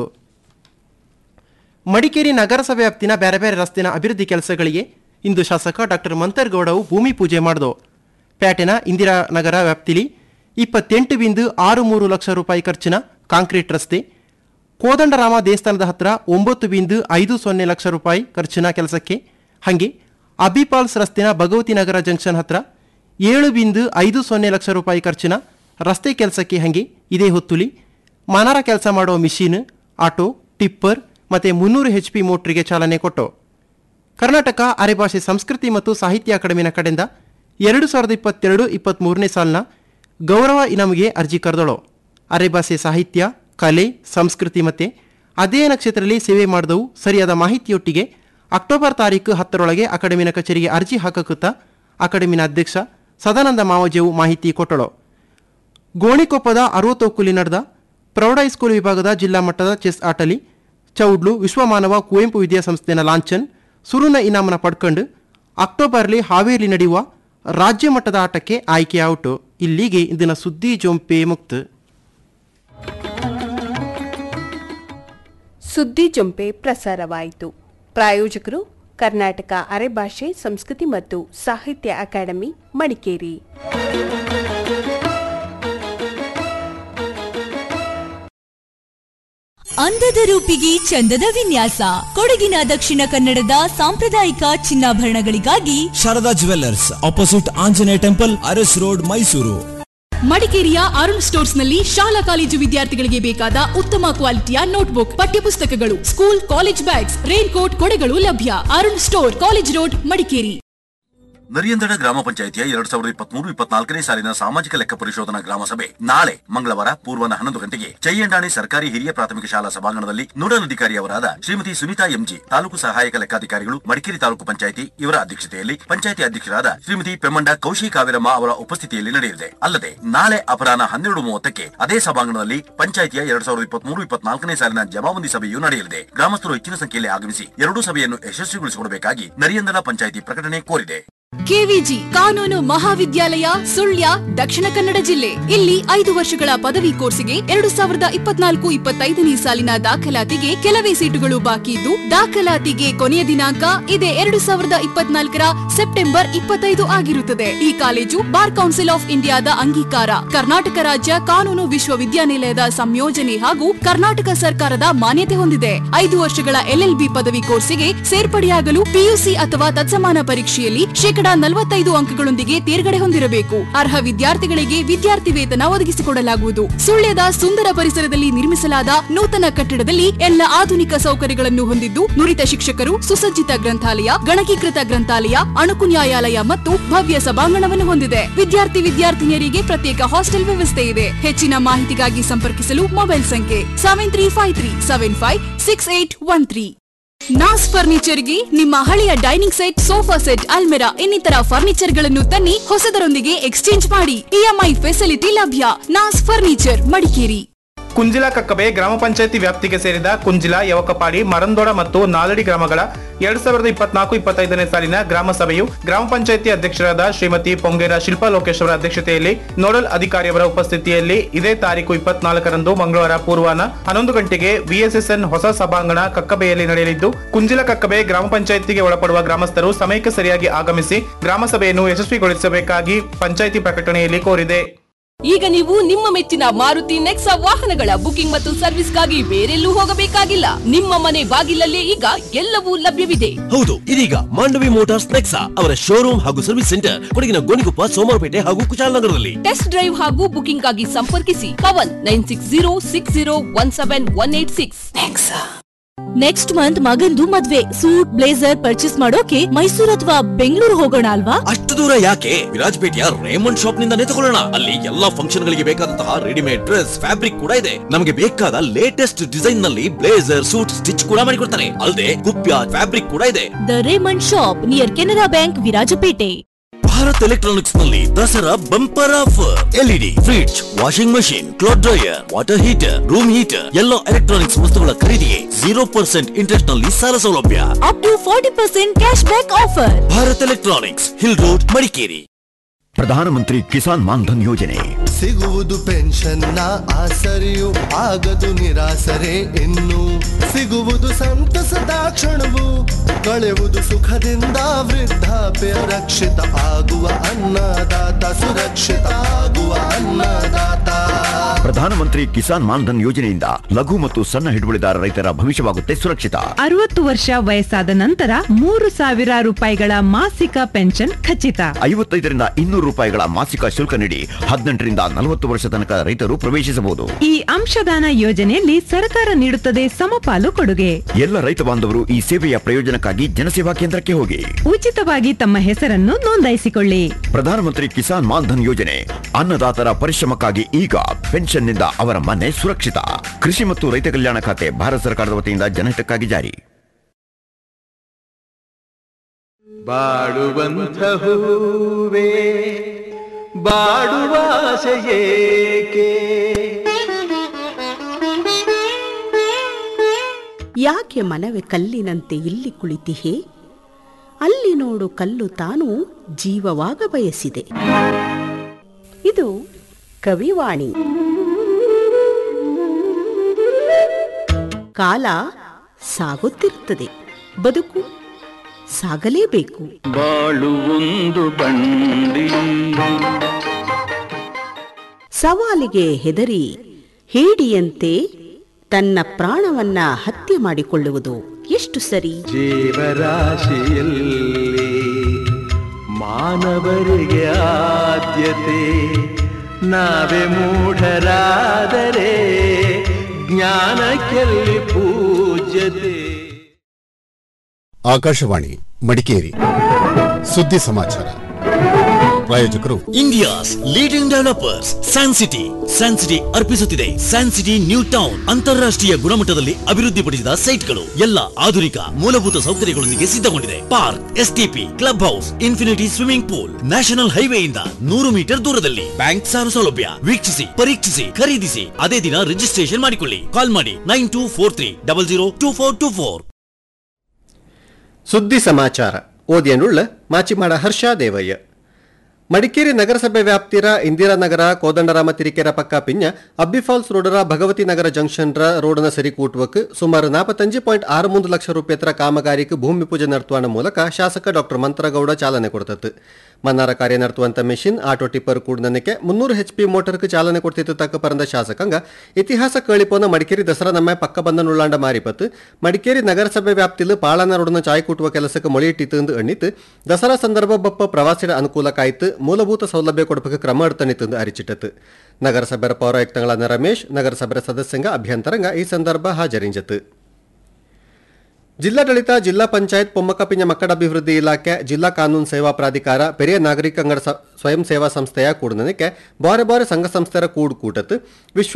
ಮಡಿಕೇರಿ ನಗರಸಭೆ ವ್ಯಾಪ್ತಿನ ಬೇರೆ ಬೇರೆ ರಸ್ತೆನ ಅಭಿವೃದ್ಧಿ ಕೆಲಸಗಳಿಗೆ ಇಂದು ಶಾಸಕ ಡಾಕ್ಟರ್ ಮಂತರ್ಗೌಡವು ಭೂಮಿ ಪೂಜೆ ಮಾಡಿದು ಪೇಟೆನ ಇಂದಿರಾನಗರ ವ್ಯಾಪ್ತಿಲಿ ಇಪ್ಪತ್ತೆಂಟು ಬಿಂದು ಆರು ಮೂರು ಲಕ್ಷ ರೂಪಾಯಿ ಖರ್ಚಿನ ಕಾಂಕ್ರೀಟ್ ರಸ್ತೆ ಕೋದಂಡರಾಮ ದೇವಸ್ಥಾನದ ಹತ್ರ ಒಂಬತ್ತು ಬಿಂದು ಐದು ಸೊನ್ನೆ ಲಕ್ಷ ರೂಪಾಯಿ ಖರ್ಚಿನ ಕೆಲಸಕ್ಕೆ ಹಾಗೆ ಅಬಿಪಾಲ್ಸ್ ರಸ್ತೆನ ಭಗವತಿ ನಗರ ಜಂಕ್ಷನ್ ಹತ್ರ ಏಳು ಬಿಂದು ಐದು ಸೊನ್ನೆ ಲಕ್ಷ ರೂಪಾಯಿ ಖರ್ಚಿನ ರಸ್ತೆ ಕೆಲಸಕ್ಕೆ ಹಾಗೆ ಇದೇ ಹೊತ್ತುಲಿ ಮನಾರ ಕೆಲಸ ಮಾಡೋ ಮಿಷಿನ್ ಆಟೋ ಟಿಪ್ಪರ್ ಮತ್ತು ಮುನ್ನೂರು ಎಚ್ ಪಿ ಮೋಟ್ರಿಗೆ ಚಾಲನೆ ಕೊಟ್ಟು ಕರ್ನಾಟಕ ಅರೆಭಾಷೆ ಸಂಸ್ಕೃತಿ ಮತ್ತು ಸಾಹಿತ್ಯ ಅಕಾಡೆಮಿನ ಕಡೆಯಿಂದ ಎರಡು ಸಾವಿರದ ಇಪ್ಪತ್ತೆರಡು ಇಪ್ಪತ್ತ್ಮೂರನೇ ಸಾಲಿನ ಗೌರವ ಇನಾಮಿಗೆ ಅರ್ಜಿ ಕರೆದಳು ಅರೆಭಾಷೆ ಸಾಹಿತ್ಯ ಕಲೆ ಸಂಸ್ಕೃತಿ ಮತ್ತು ಅಧ್ಯಯನ ಕ್ಷೇತ್ರದಲ್ಲಿ ಸೇವೆ ಮಾಡಿದವು ಸರಿಯಾದ ಮಾಹಿತಿಯೊಟ್ಟಿಗೆ ಅಕ್ಟೋಬರ್ ತಾರೀಕು ಹತ್ತರೊಳಗೆ ಅಕಾಡೆಮಿನ ಕಚೇರಿಗೆ ಅರ್ಜಿ ಹಾಕಕುತ್ತಾ ಅಕಾಡೆಮಿನ ಅಧ್ಯಕ್ಷ ಸದಾನಂದ ಮಾವಜೇವು ಮಾಹಿತಿ ಕೊಟ್ಟಳು ಗೋಣಿಕೊಪ್ಪದ ಅರವತ್ತೊಕ್ಕುಲಿ ನಡೆದ ಪ್ರೌಢ ಹೈಸ್ಕೂಲ್ ವಿಭಾಗದ ಜಿಲ್ಲಾ ಮಟ್ಟದ ಚೆಸ್ ಆಟಲಿ ಚೌಡ್ಲು ವಿಶ್ವಮಾನವ ಕುವೆಂಪು ವಿದ್ಯಾಸಂಸ್ಥೆನ ಲಾಂಛನ್ ಸುರುನ ಇನಾಮನ ಪಡ್ಕೊಂಡು ಅಕ್ಟೋಬರ್ಲಿ ಹಾವೇರಿ ನಡೆಯುವ ರಾಜ್ಯ ಮಟ್ಟದ ಆಟಕ್ಕೆ ಆಯ್ಕೆ ಔಟು ಇಲ್ಲಿಗೆ ಇಂದಿನ ಸುದ್ದಿ ಜೊಂಪೆ ಮುಕ್ತ ಸುದ್ದಿ ಜೊಂಪೆ ಪ್ರಸಾರವಾಯಿತು ಪ್ರಾಯೋಜಕರು ಕರ್ನಾಟಕ ಅರೆಭಾಷೆ ಸಂಸ್ಕೃತಿ ಮತ್ತು ಸಾಹಿತ್ಯ ಅಕಾಡೆಮಿ ಮಡಿಕೇರಿ ಅಂದದ ರೂಪಿಗೆ ಚಂದದ ವಿನ್ಯಾಸ ಕೊಡಗಿನ ದಕ್ಷಿಣ ಕನ್ನಡದ ಸಾಂಪ್ರದಾಯಿಕ ಚಿನ್ನಾಭರಣಗಳಿಗಾಗಿ Sharada jewellers opposite Anjaneya temple Aras road Mysuru ಮಡಿಕೇರಿಯ ಅರುಣ್ ಸ್ಟೋರ್ಸ್ ನಲ್ಲಿ ಶಾಲಾ ಕಾಲೇಜು ವಿದ್ಯಾರ್ಥಿಗಳಿಗೆ ಬೇಕಾದ ಉತ್ತಮ ಕ್ವಾಲಿಟಿಯ ನೋಟ್ಬುಕ್ ಪಠ್ಯಪುಸ್ತಕಗಳು school college bags raincoat ಕೊಡೆಗಳು ಲಭ್ಯ Arun store college road Madikeri Nariyandada ಗ್ರಾಮ ಪಂಚಾಯಿತಿಯ ಎರಡ್ ಸಾವಿರದ ಇಪ್ಪತ್ಮೂರು ಇಪ್ಪತ್ನಾಲ್ಕನೇ ಸಾಲಿನ ಸಾಮಾಜಿಕ ಲೆಕ್ಕ ಪರಿಶೋಧನಾ ಗ್ರಾಮ ಸಭೆ ನಾಳೆ ಮಂಗಳವಾರ ಪೂರ್ವನ ಹನ್ನೊಂದು ಗಂಟೆಗೆ ಚಯ್ಯಂಡಾಣಿ ಸರ್ಕಾರಿ ಹಿರಿಯ ಪ್ರಾಥಮಿಕ ಶಾಲಾ ಸಭಾಂಗಣದಲ್ಲಿ ನೋಡಲ್ ಅಧಿಕಾರಿಯವರಾದ ಶ್ರೀಮತಿ ಸುನೀತಾ ಎಂಜಿ ತಾಲೂಕು ಸಹಾಯಕ ಲೆಕ್ಕಾಧಿಕಾರಿಗಳು ಮಡಿಕೇರಿ ತಾಲೂಕು ಪಂಚಾಯಿತಿ ಇವರ ಅಧ್ಯಕ್ಷತೆಯಲ್ಲಿ ಪಂಚಾಯಿತಿ ಅಧ್ಯಕ್ಷರಾದ ಶ್ರೀಮತಿ ಪೆಮ್ಮಂಡ ಕೌಶಿ ಕಾವೇರಮ್ಮ ಅವರ ಉಪಸ್ಥಿತಿಯಲ್ಲಿ ನಡೆಯಲಿದೆ ಅಲ್ಲದೆ ನಾಳೆ ಅಪರಾಹ್ನ ಹನ್ನೆರಡು ಮೂವತ್ತಕ್ಕೆ ಅದೇ ಸಭಾಂಗಣದಲ್ಲಿ ಪಂಚಾಯಿತಿಯ ಎರಡ್ ಸಾವಿರದ ಇಪ್ಪತ್ಮೂರು ಇಪ್ಪತ್ನಾಲ್ಕನೇ ಸಾಲಿನ ಜಮಾಬಂದಿ ಸಭೆಯು ನಡೆಯಲಿದೆ ಗ್ರಾಮಸ್ಥರು ಹೆಚ್ಚಿನ ಸಂಖ್ಯೆಯಲ್ಲಿ ಆಗಮಿಸಿ ಎರಡೂ ಸಭೆಯನ್ನು ಯಶಸ್ವಿಗೊಳಿಸಿಕೊಡಬೇಕಾಗಿ ನರಿಯಂದಡ ಪಂಚಾಯಿತಿ ಪ್ರಕಟಣೆ ಕೋರಿದೆ ಕೆವಿಜಿ ಕಾನೂನು ಮಹಾವಿದ್ಯಾಲಯ ಸುಳ್ಯ ದಕ್ಷಿಣ ಕನ್ನಡ ಜಿಲ್ಲೆ ಇಲ್ಲಿ ಐದು ವರ್ಷಗಳ ಪದವಿ ಕೋರ್ಸಿಗೆ ಎರಡು ಸಾವಿರದ ಇಪ್ಪತ್ನಾಲ್ಕು ಇಪ್ಪತ್ತೈದನೇ ಸಾಲಿನ ದಾಖಲಾತಿಗೆ ಕೆಲವೇ ಸೀಟುಗಳು ಬಾಕಿ ಇದ್ದು ದಾಖಲಾತಿಗೆ ಕೊನೆಯ ದಿನಾಂಕ ಇದೇ ಎರಡು ಸಾವಿರದ ಇಪ್ಪತ್ನಾಲ್ಕರ ಸೆಪ್ಟೆಂಬರ್ ಇಪ್ಪತ್ತೈದು ಆಗಿರುತ್ತದೆ ಈ ಕಾಲೇಜು ಬಾರ್ ಕೌನ್ಸಿಲ್ ಆಫ್ ಇಂಡಿಯಾದ ಅಂಗೀಕಾರ ಕರ್ನಾಟಕ ರಾಜ್ಯ ಕಾನೂನು ವಿಶ್ವವಿದ್ಯಾನಿಲಯದ ಸಂಯೋಜನೆ ಹಾಗೂ ಕರ್ನಾಟಕ ಸರ್ಕಾರದ ಮಾನ್ಯತೆ ಹೊಂದಿದೆ ಐದು ವರ್ಷಗಳ ಎಲ್ಎಲ್ಬಿ ಪದವಿ ಕೋರ್ಸಿಗೆ ಸೇರ್ಪಡೆಯಾಗಲು ಪಿಯುಸಿ ಅಥವಾ ತತ್ಸಮಾನ ಪರೀಕ್ಷೆಯಲ್ಲಿ ಶೇಕಡಾ ನಲವತ್ತೈದು ಅಂಕಗಳೊಂದಿಗೆ ತೇರ್ಗಡೆ ಹೊಂದಿರಬೇಕು ಅರ್ಹ ವಿದ್ಯಾರ್ಥಿಗಳಿಗೆ ವಿದ್ಯಾರ್ಥಿ ವೇತನ ಒದಗಿಸಿಕೊಡಲಾಗುವುದು ಸುಳ್ಯದ ಸುಂದರ ಪರಿಸರದಲ್ಲಿ ನಿರ್ಮಿಸಲಾದ ನೂತನ ಕಟ್ಟಡದಲ್ಲಿ ಎಲ್ಲ ಆಧುನಿಕ ಸೌಕರ್ಯಗಳನ್ನು ಹೊಂದಿದ್ದು ನುರಿತ ಶಿಕ್ಷಕರು ಸುಸಜ್ಜಿತ ಗ್ರಂಥಾಲಯ ಗಣಕೀಕೃತ ಗ್ರಂಥಾಲಯ ಅಣುಕು ನ್ಯಾಯಾಲಯ ಮತ್ತು ಭವ್ಯ ಸಭಾಂಗಣವನ್ನು ಹೊಂದಿದೆ ವಿದ್ಯಾರ್ಥಿ ವಿದ್ಯಾರ್ಥಿನಿಯರಿಗೆ ಪ್ರತ್ಯೇಕ ಹಾಸ್ಟೆಲ್ ವ್ಯವಸ್ಥೆ ಇದೆ ಹೆಚ್ಚಿನ ಮಾಹಿತಿಗಾಗಿ ಸಂಪರ್ಕಿಸಲು ಮೊಬೈಲ್ ಸಂಖ್ಯೆ seven three five three seven five six eight one three Naz ಫರ್ನಿಚರ್ಗೆ ನಿಮ್ಮ ಹಳೆಯ ಡೈನಿಂಗ್ ಸೆಟ್ ಸೋಫಾ ಸೆಟ್ ಅಲ್ಮೆರಾ ಇನ್ನಿತರ ಫರ್ನಿಚರ್ ಗಳನ್ನು ತನ್ನಿ ಹೊಸದರೊಂದಿಗೆ ಎಕ್ಸ್ಚೇಂಜ್ ಮಾಡಿ ಇಎಂಐ ಫೆಸಿಲಿಟಿ ಲಭ್ಯ ನಾಸ್ ಫರ್ನಿಚರ್ ಮಡಿಕೇರಿ ಕುಂಜಿಲ ಕಕ್ಕಬೆ ಗ್ರಾಮ ಪಂಚಾಯತಿ ವ್ಯಾಪ್ತಿಗೆ ಸೇರಿದ ಕುಂಜಿಲ ಯವಕಪಾಡಿ ಮರಂದೋಡ ಮತ್ತು ನಾಲಡಿ ಗ್ರಾಮಗಳ ಎರಡ್ ಸಾವಿರದ ಇಪ್ಪತ್ನಾಲ್ಕು ಇಪ್ಪತ್ತೈದನೇ ಸಾಲಿನ ಗ್ರಾಮ ಸಭೆಯು ಗ್ರಾಮ ಪಂಚಾಯತಿ ಅಧ್ಯಕ್ಷರಾದ ಶ್ರೀಮತಿ ಪೊಂಗೇರ ಶಿಲ್ಪಾ ಲೋಕೇಶ್ ಅವರ ಅಧ್ಯಕ್ಷತೆಯಲ್ಲಿ ನೋಡಲ್ ಅಧಿಕಾರಿಯವರ ಉಪಸ್ಥಿತಿಯಲ್ಲಿ ಇದೇ ತಾರೀಕು ಇಪ್ಪತ್ನಾಲ್ಕರಂದು ಮಂಗಳವಾರ ಪೂರ್ವಾನ ಹನ್ನೊಂದು ಗಂಟೆಗೆ ವಿಎಸ್ಎಸ್ಎನ್ ಹೊಸ ಸಭಾಂಗಣ ಕಕ್ಕಬೆಯಲ್ಲಿ ನಡೆಯಲಿದ್ದು ಕುಂಜಿಲ ಕಕ್ಕಬೆ ಗ್ರಾಮ ಪಂಚಾಯತಿಗೆ ಒಳಪಡುವ ಗ್ರಾಮಸ್ಥರು ಸಮಯಕ್ಕೆ ಸರಿಯಾಗಿ ಆಗಮಿಸಿ ಗ್ರಾಮ ಸಭೆಯನ್ನು ಯಶಸ್ವಿಗೊಳಿಸಬೇಕಾಗಿ ಪಂಚಾಯಿತಿ ಪ್ರಕಟಣೆಯಲ್ಲಿ ಕೋರಿದೆ ಈಗ ನೀವು ನಿಮ್ಮ ಮೆಚ್ಚಿನ ಮಾರುತಿ ನೆಕ್ಸಾ ವಾಹನಗಳ ಬುಕಿಂಗ್ ಮತ್ತು ಸರ್ವಿಸ್ಗಾಗಿ ಬೇರೆಲ್ಲೂ ಹೋಗಬೇಕಾಗಿಲ್ಲ ನಿಮ್ಮ ಮನೆ ಬಾಗಿಲಲ್ಲೇ ಈಗ ಎಲ್ಲವೂ ಲಭ್ಯವಿದೆ ಹೌದು ಇದೀಗ ಮಾಂಡವಿ ಮೋಟಾರ್ಸ್ ನೆಕ್ಸಾ ಅವರ ಶೋರೂಮ್ ಹಾಗೂ ಸರ್ವಿಸ್ ಸೆಂಟರ್ ಕೊಡಗಿನ ಗೋಣಿಕೊಪ್ಪ ಸೋಮವಾರಪೇಟೆ ಹಾಗೂ ಕುಶಾಲನಗರದಲ್ಲಿ ಟೆಸ್ಟ್ ಡ್ರೈವ್ ಹಾಗೂ ಬುಕಿಂಗ್ ಆಗಿ ಸಂಪರ್ಕಿಸಿ Pavan nine six zero six zero one seven one eight six next month ಮಗಂದು ಮದ್ವೆ ಸೂಟ್ ಬ್ಲೇಸರ್ ಪರ್ಚೇಸ್ ಮಾಡೋಕೆ ಮೈಸೂರು ಅಥವಾ ಬೆಂಗಳೂರು ಹೋಗೋಣ ಅಲ್ವಾ ಅಷ್ಟು ದೂರ ಯಾಕೆ ವಿರಾಜಪೇಟೆಯ ರೇಮಂಡ್ ಶಾಪ್ ನಿಂದಾನೇ ತಗೊಳ್ಳೋಣ ಅಲ್ಲಿ ಎಲ್ಲಾ ಫಂಕ್ಷನ್ ಗಳಿಗೆ ಬೇಕಾದಂತಹ ರೆಡಿಮೇಡ್ ಡ್ರೆಸ್ ಫ್ಯಾಬ್ರಿಕ್ ಕೂಡ ಇದೆ ನಮಗೆ ಬೇಕಾದ ಲೇಟೆಸ್ಟ್ ಡಿಸೈನ್ ನಲ್ಲಿ ಬ್ಲೇಸರ್ ಸೂಟ್ ಸ್ಟಿಚ್ ಕೂಡ ಮಾಡಿಕೊಡ್ತಾರೆ ಅಲ್ಲದೆ ಕುಪ್ಯ ಫ್ಯಾಬ್ರಿಕ್ ಕೂಡ ಇದೆ the Raymond shop near Canara bank Virajpet Bharat electronics ನಲ್ಲಿ Dasara bumper offer L E D fridge washing machine cloth dryer water heater room heater ಎಲ್ಲ ಎಲೆಕ್ಟ್ರಾನಿಕ್ಸ್ ವಸ್ತುಗಳ ಖರೀದಿಗೆ ಜೀರೋ ಪರ್ಸೆಂಟ್ ಇಂಟ್ರೆಸ್ಟ್ ನಲ್ಲಿ ಸಾಲ ಸೌಲಭ್ಯ up to forty percent cash back offer Bharat electronics hill road Madikeri Pradhanmantri Kisan Maandhan ಯೋಜನೆ ಸಿಗುವುದು ಪೆನ್ಷನ್ನ ಆಸರೆಯು ಆಗದು ನಿರಾಸರೆ ಇನ್ನು ಸಿಗುವುದು ಸಂತಸದ ಕ್ಷಣವು ಕಳೆವುದು ಸುಖದಿಂದ ವೃದ್ಧಾಪ್ಯ ರಕ್ಷಿತ ಆಗುವ ಅನ್ನದಾತ ಸುರಕ್ಷಿತ ಆಗುವ ಅನ್ನದಾತ ಪ್ರಧಾನಮಂತ್ರಿ ಕಿಸಾನ್ ಮಾನ್ಧನ್ ಯೋಜನೆಯಿಂದ ಲಘು ಮತ್ತು ಸಣ್ಣ ಹಿಡುವಳಿದಾರ ರೈತರ ಭವಿಷ್ಯವಾಗುತ್ತೆ ಸುರಕ್ಷಿತ ಅರವತ್ತು ವರ್ಷ ವಯಸ್ಸಾದ ನಂತರ ಮೂರು ಸಾವಿರ ರೂಪಾಯಿಗಳ ಮಾಸಿಕ ಪೆನ್ಷನ್ ಖಚಿತ ಐವತ್ತೈದರಿಂದ ಇನ್ನೂರು ರೂಪಾಯಿಗಳ ಮಾಸಿಕ ಶುಲ್ಕ ನೀಡಿ ಹದಿನೆಂಟರಿಂದ ನಲವತ್ತು ವರ್ಷ ತನಕ ರೈತರು ಪ್ರವೇಶಿಸಬಹುದು ಈ ಅಂಶದಾನ ಯೋಜನೆಯಲ್ಲಿ ಸರ್ಕಾರ ನೀಡುತ್ತದೆ ಸಮಪಾಲು ಕೊಡುಗೆ ಎಲ್ಲ ರೈತ ಬಾಂಧವರು ಈ ಸೇವೆಯ ಪ್ರಯೋಜನಕ್ಕಾಗಿ ಜನಸೇವಾ ಕೇಂದ್ರಕ್ಕೆ ಹೋಗಿ ಉಚಿತವಾಗಿ ತಮ್ಮ ಹೆಸರನ್ನು ನೋಂದಾಯಿಸಿಕೊಳ್ಳಿ ಪ್ರಧಾನಮಂತ್ರಿ ಕಿಸಾನ್ ಮಾನ್ಧನ್ ಯೋಜನೆ ಅನ್ನದಾತರ ಪರಿಶ್ರಮಕ್ಕಾಗಿ ಈಗ ಪೆನ್ಷನ್ನಿಂದ ಅವರ ಮನೆ ಸುರಕ್ಷಿತ ಕೃಷಿ ಮತ್ತು ರೈತ ಕಲ್ಯಾಣ ಖಾತೆ ಭಾರತ ಸರ್ಕಾರದ ವತಿಯಿಂದ ಜನಹಿತಕ್ಕಾಗಿ ಜಾರಿ ಬಾಡುವಂಥ ಹೂವೇ ಬಾಡುವ ಆಸೆಯೇಕೆ ಯಾಕೆ ಮನವೇ ಕಲ್ಲಿನಂತೆ ಇಲ್ಲಿ ಕುಳಿತಿಹೆ ಅಲ್ಲಿ ನೋಡು ಕಲ್ಲು ತಾನು ಜೀವವಾಗ ಬಯಸಿದೆ ಇದು ಕವಿವಾಣಿ ಕಾಲ ಸಾಗುತ್ತಿರುತ್ತದೆ ಬದುಕು ಸಾಗಲೇಬೇಕು ಬಾಳುವೊಂದು ಬಂಡಿ ಸವಾಲಿಗೆ ಹೆದರಿ ಹೇಡಿಯಂತೆ ತನ್ನ ಪ್ರಾಣವನ್ನ ಹತ್ಯೆ ಮಾಡಿಕೊಳ್ಳುವುದು ಎಷ್ಟು ಸರಿ ಜೀವರಾಶಿಯಲ್ಲಿ ಮಾನವರಿಗೆ ಆದ್ಯತೆ ನಾವೇ ಮೂಢರಾದರೆ ಜ್ಞಾನಕ್ಕೆಲ್ಲಿ ಪೂಜ್ಯತೆ ಆಕಾಶವಾಣಿ ಮಡಿಕೇರಿ ಸುದ್ದಿ ಸಮಾಚಾರ ಪ್ರಾಯೋಜಕರು India's leading developers San City San City ಅರ್ಪಿಸುತ್ತಿದೆ ಸ್ಯಾನ್ ಸಿಟಿ ನ್ಯೂ ಟೌನ್ ಅಂತಾರಾಷ್ಟ್ರೀಯ ಗುಣಮಟ್ಟದಲ್ಲಿ ಅಭಿವೃದ್ಧಿಪಡಿಸಿದ ಸೈಟ್ಗಳು ಎಲ್ಲ ಆಧುನಿಕ ಮೂಲಭೂತ ಸೌಕರ್ಯಗಳೊಂದಿಗೆ ಸಿದ್ಧಗೊಂಡಿದೆ park S T P club house infinity swimming pool national ಹೈವೇಯಿಂದ ನೂರು ಮೀಟರ್ ದೂರದಲ್ಲಿ ಬ್ಯಾಂಕ್ ಸಾಲ ಸೌಲಭ್ಯ ವೀಕ್ಷಿಸಿ ಪರೀಕ್ಷಿಸಿ ಖರೀದಿಸಿ ಅದೇ ದಿನ ರಿಜಿಸ್ಟ್ರೇಷನ್ ಮಾಡಿಕೊಳ್ಳಿ ಕಾಲ್ ಮಾಡಿ nine two four three double zero two four two four ಸುದ್ದಿ ಸಮಾಚಾರ ಓದಿಯನುಳ್ಳ ಮಾಚಿಮಾಡ ಹರ್ಷ ದೇವಯ್ಯ ಮಡಿಕೇರಿ ನಗರಸಭೆ ವ್ಯಾಪ್ತಿರ ಇಂದಿರಾನಗರ ಕೋದಂಡರಾಮ ತಿರಿಕೆರ ಪಕ್ಕ ಪಿಂಜ ಅಬ್ಬಿಫಾಲ್ಸ್ ರೋಡರ ಭಗವತಿ ನಗರ ಜಂಕ್ಷನ್ ರ ರೋಡನ ಸರಿ ಕೂಟುವಕ್ ಸುಮಾರು ನಾಪತ್ತಂಜು ಪಾಯಿಂಟ್ ಆರು ಮೂರು ಲಕ್ಷ ರೂಪಾಯಿ ಕಾಮಗಾರಿക്ക് ಭೂಮಿ ಪೂಜೆ ನಡೆಸುವ ಮೂಲಕ ಶಾಸಕ ಡಾಕ್ಟರ್ ಮಂತ್ರಗೌಡ ಚಾಲನೆ ಕೊಡ್ತತ್ತು ಮನ್ನಾರ ಕಾರ್ಯ ನಡೆಸುವಂತ ಮೆಷಿನ್ ಆಟೋ ಟಿಪ್ಪರ್ ಕೂಡನಕ್ಕೆ ಮುನ್ನೂರು ಎಚ್ ಪಿ ಮೋಟರ್ಗೆ ಚಾಲನೆ ಕೊಡ್ತಿತ್ತು ತಕ್ಕ ಪರಂದ ಶಾಸಕಾಂಗ ಇತಿಹಾಸ ಕೇಳಿಪೋನ ಮಡಿಕೇರಿ ದಸರಾ ನಮ್ಮ ಪಕ್ಕ ಬಂದ ನುಳ್ಳಾಂಡ ಮಾರಿಪತ್ತು ಮಡಿಕೇರಿ ನಗರಸಭೆ ವ್ಯಾಪ್ತಿಲು ಪಾಳನ ರೋಡನ ಚಾಯ್ ಕೂಟುವ ಕೆಲಸಕ್ಕೆ ಮೊಳೆಯಿಟ್ಟಿತ್ತು ಎಂದು ಎಣ್ಣಿತ್ತು ದಸರಾ ಸಂದರ್ಭ ಬಪ್ಪ ಪ್ರವಾಸಿರ ಅನುಕೂಲಕ್ಕಾಯ್ತು ಮೂಲಭೂತ ಸೌಲಭ್ಯ ಕೊಡಬೇಕು ಕ್ರಮ ಎಡ್ತಣಿತ್ತು ಎಂದು ಅರಿಚಿಟ್ಟತು ನಗರಸಭೆಯ ಪೌರಾಯುಕ್ತಗಳಾದ ರಮೇಶ್ ನಗರಸಭೆಯ ಸದಸ್ಯಂಗ ಅಭ್ಯಂತರಂಗ ಈ ಸಂದರ್ಭ ಹಾಜರಿಂಜತು ಜಿಲ್ಲಾಡಳಿತ ಜಿಲ್ಲಾ ಪಂಚಾಯತ್ ಪೊಮ್ಮಕಪಿಂಜ ಮಕ್ಕಳ ಅಭಿವೃದ್ಧಿ ಇಲಾಖೆ ಜಿಲ್ಲಾ ಕಾನೂನು ಸೇವಾ ಪ್ರಾಧಿಕಾರ ಪೆರಿಯ ನಾಗರಿಕ ಅಂಗಡ ಸ- ಸ್ವಯಂ ಸೇವಾ ಸಂಸ್ಥೆಯ ಕೂಡನಕ್ಕೆ ಬಾರೆ ಬಾರೆ ಸಂಘ ಸಂಸ್ಥೆಯ ಕೂಡು ಕೂಟತ್ತು ವಿಶ್ವ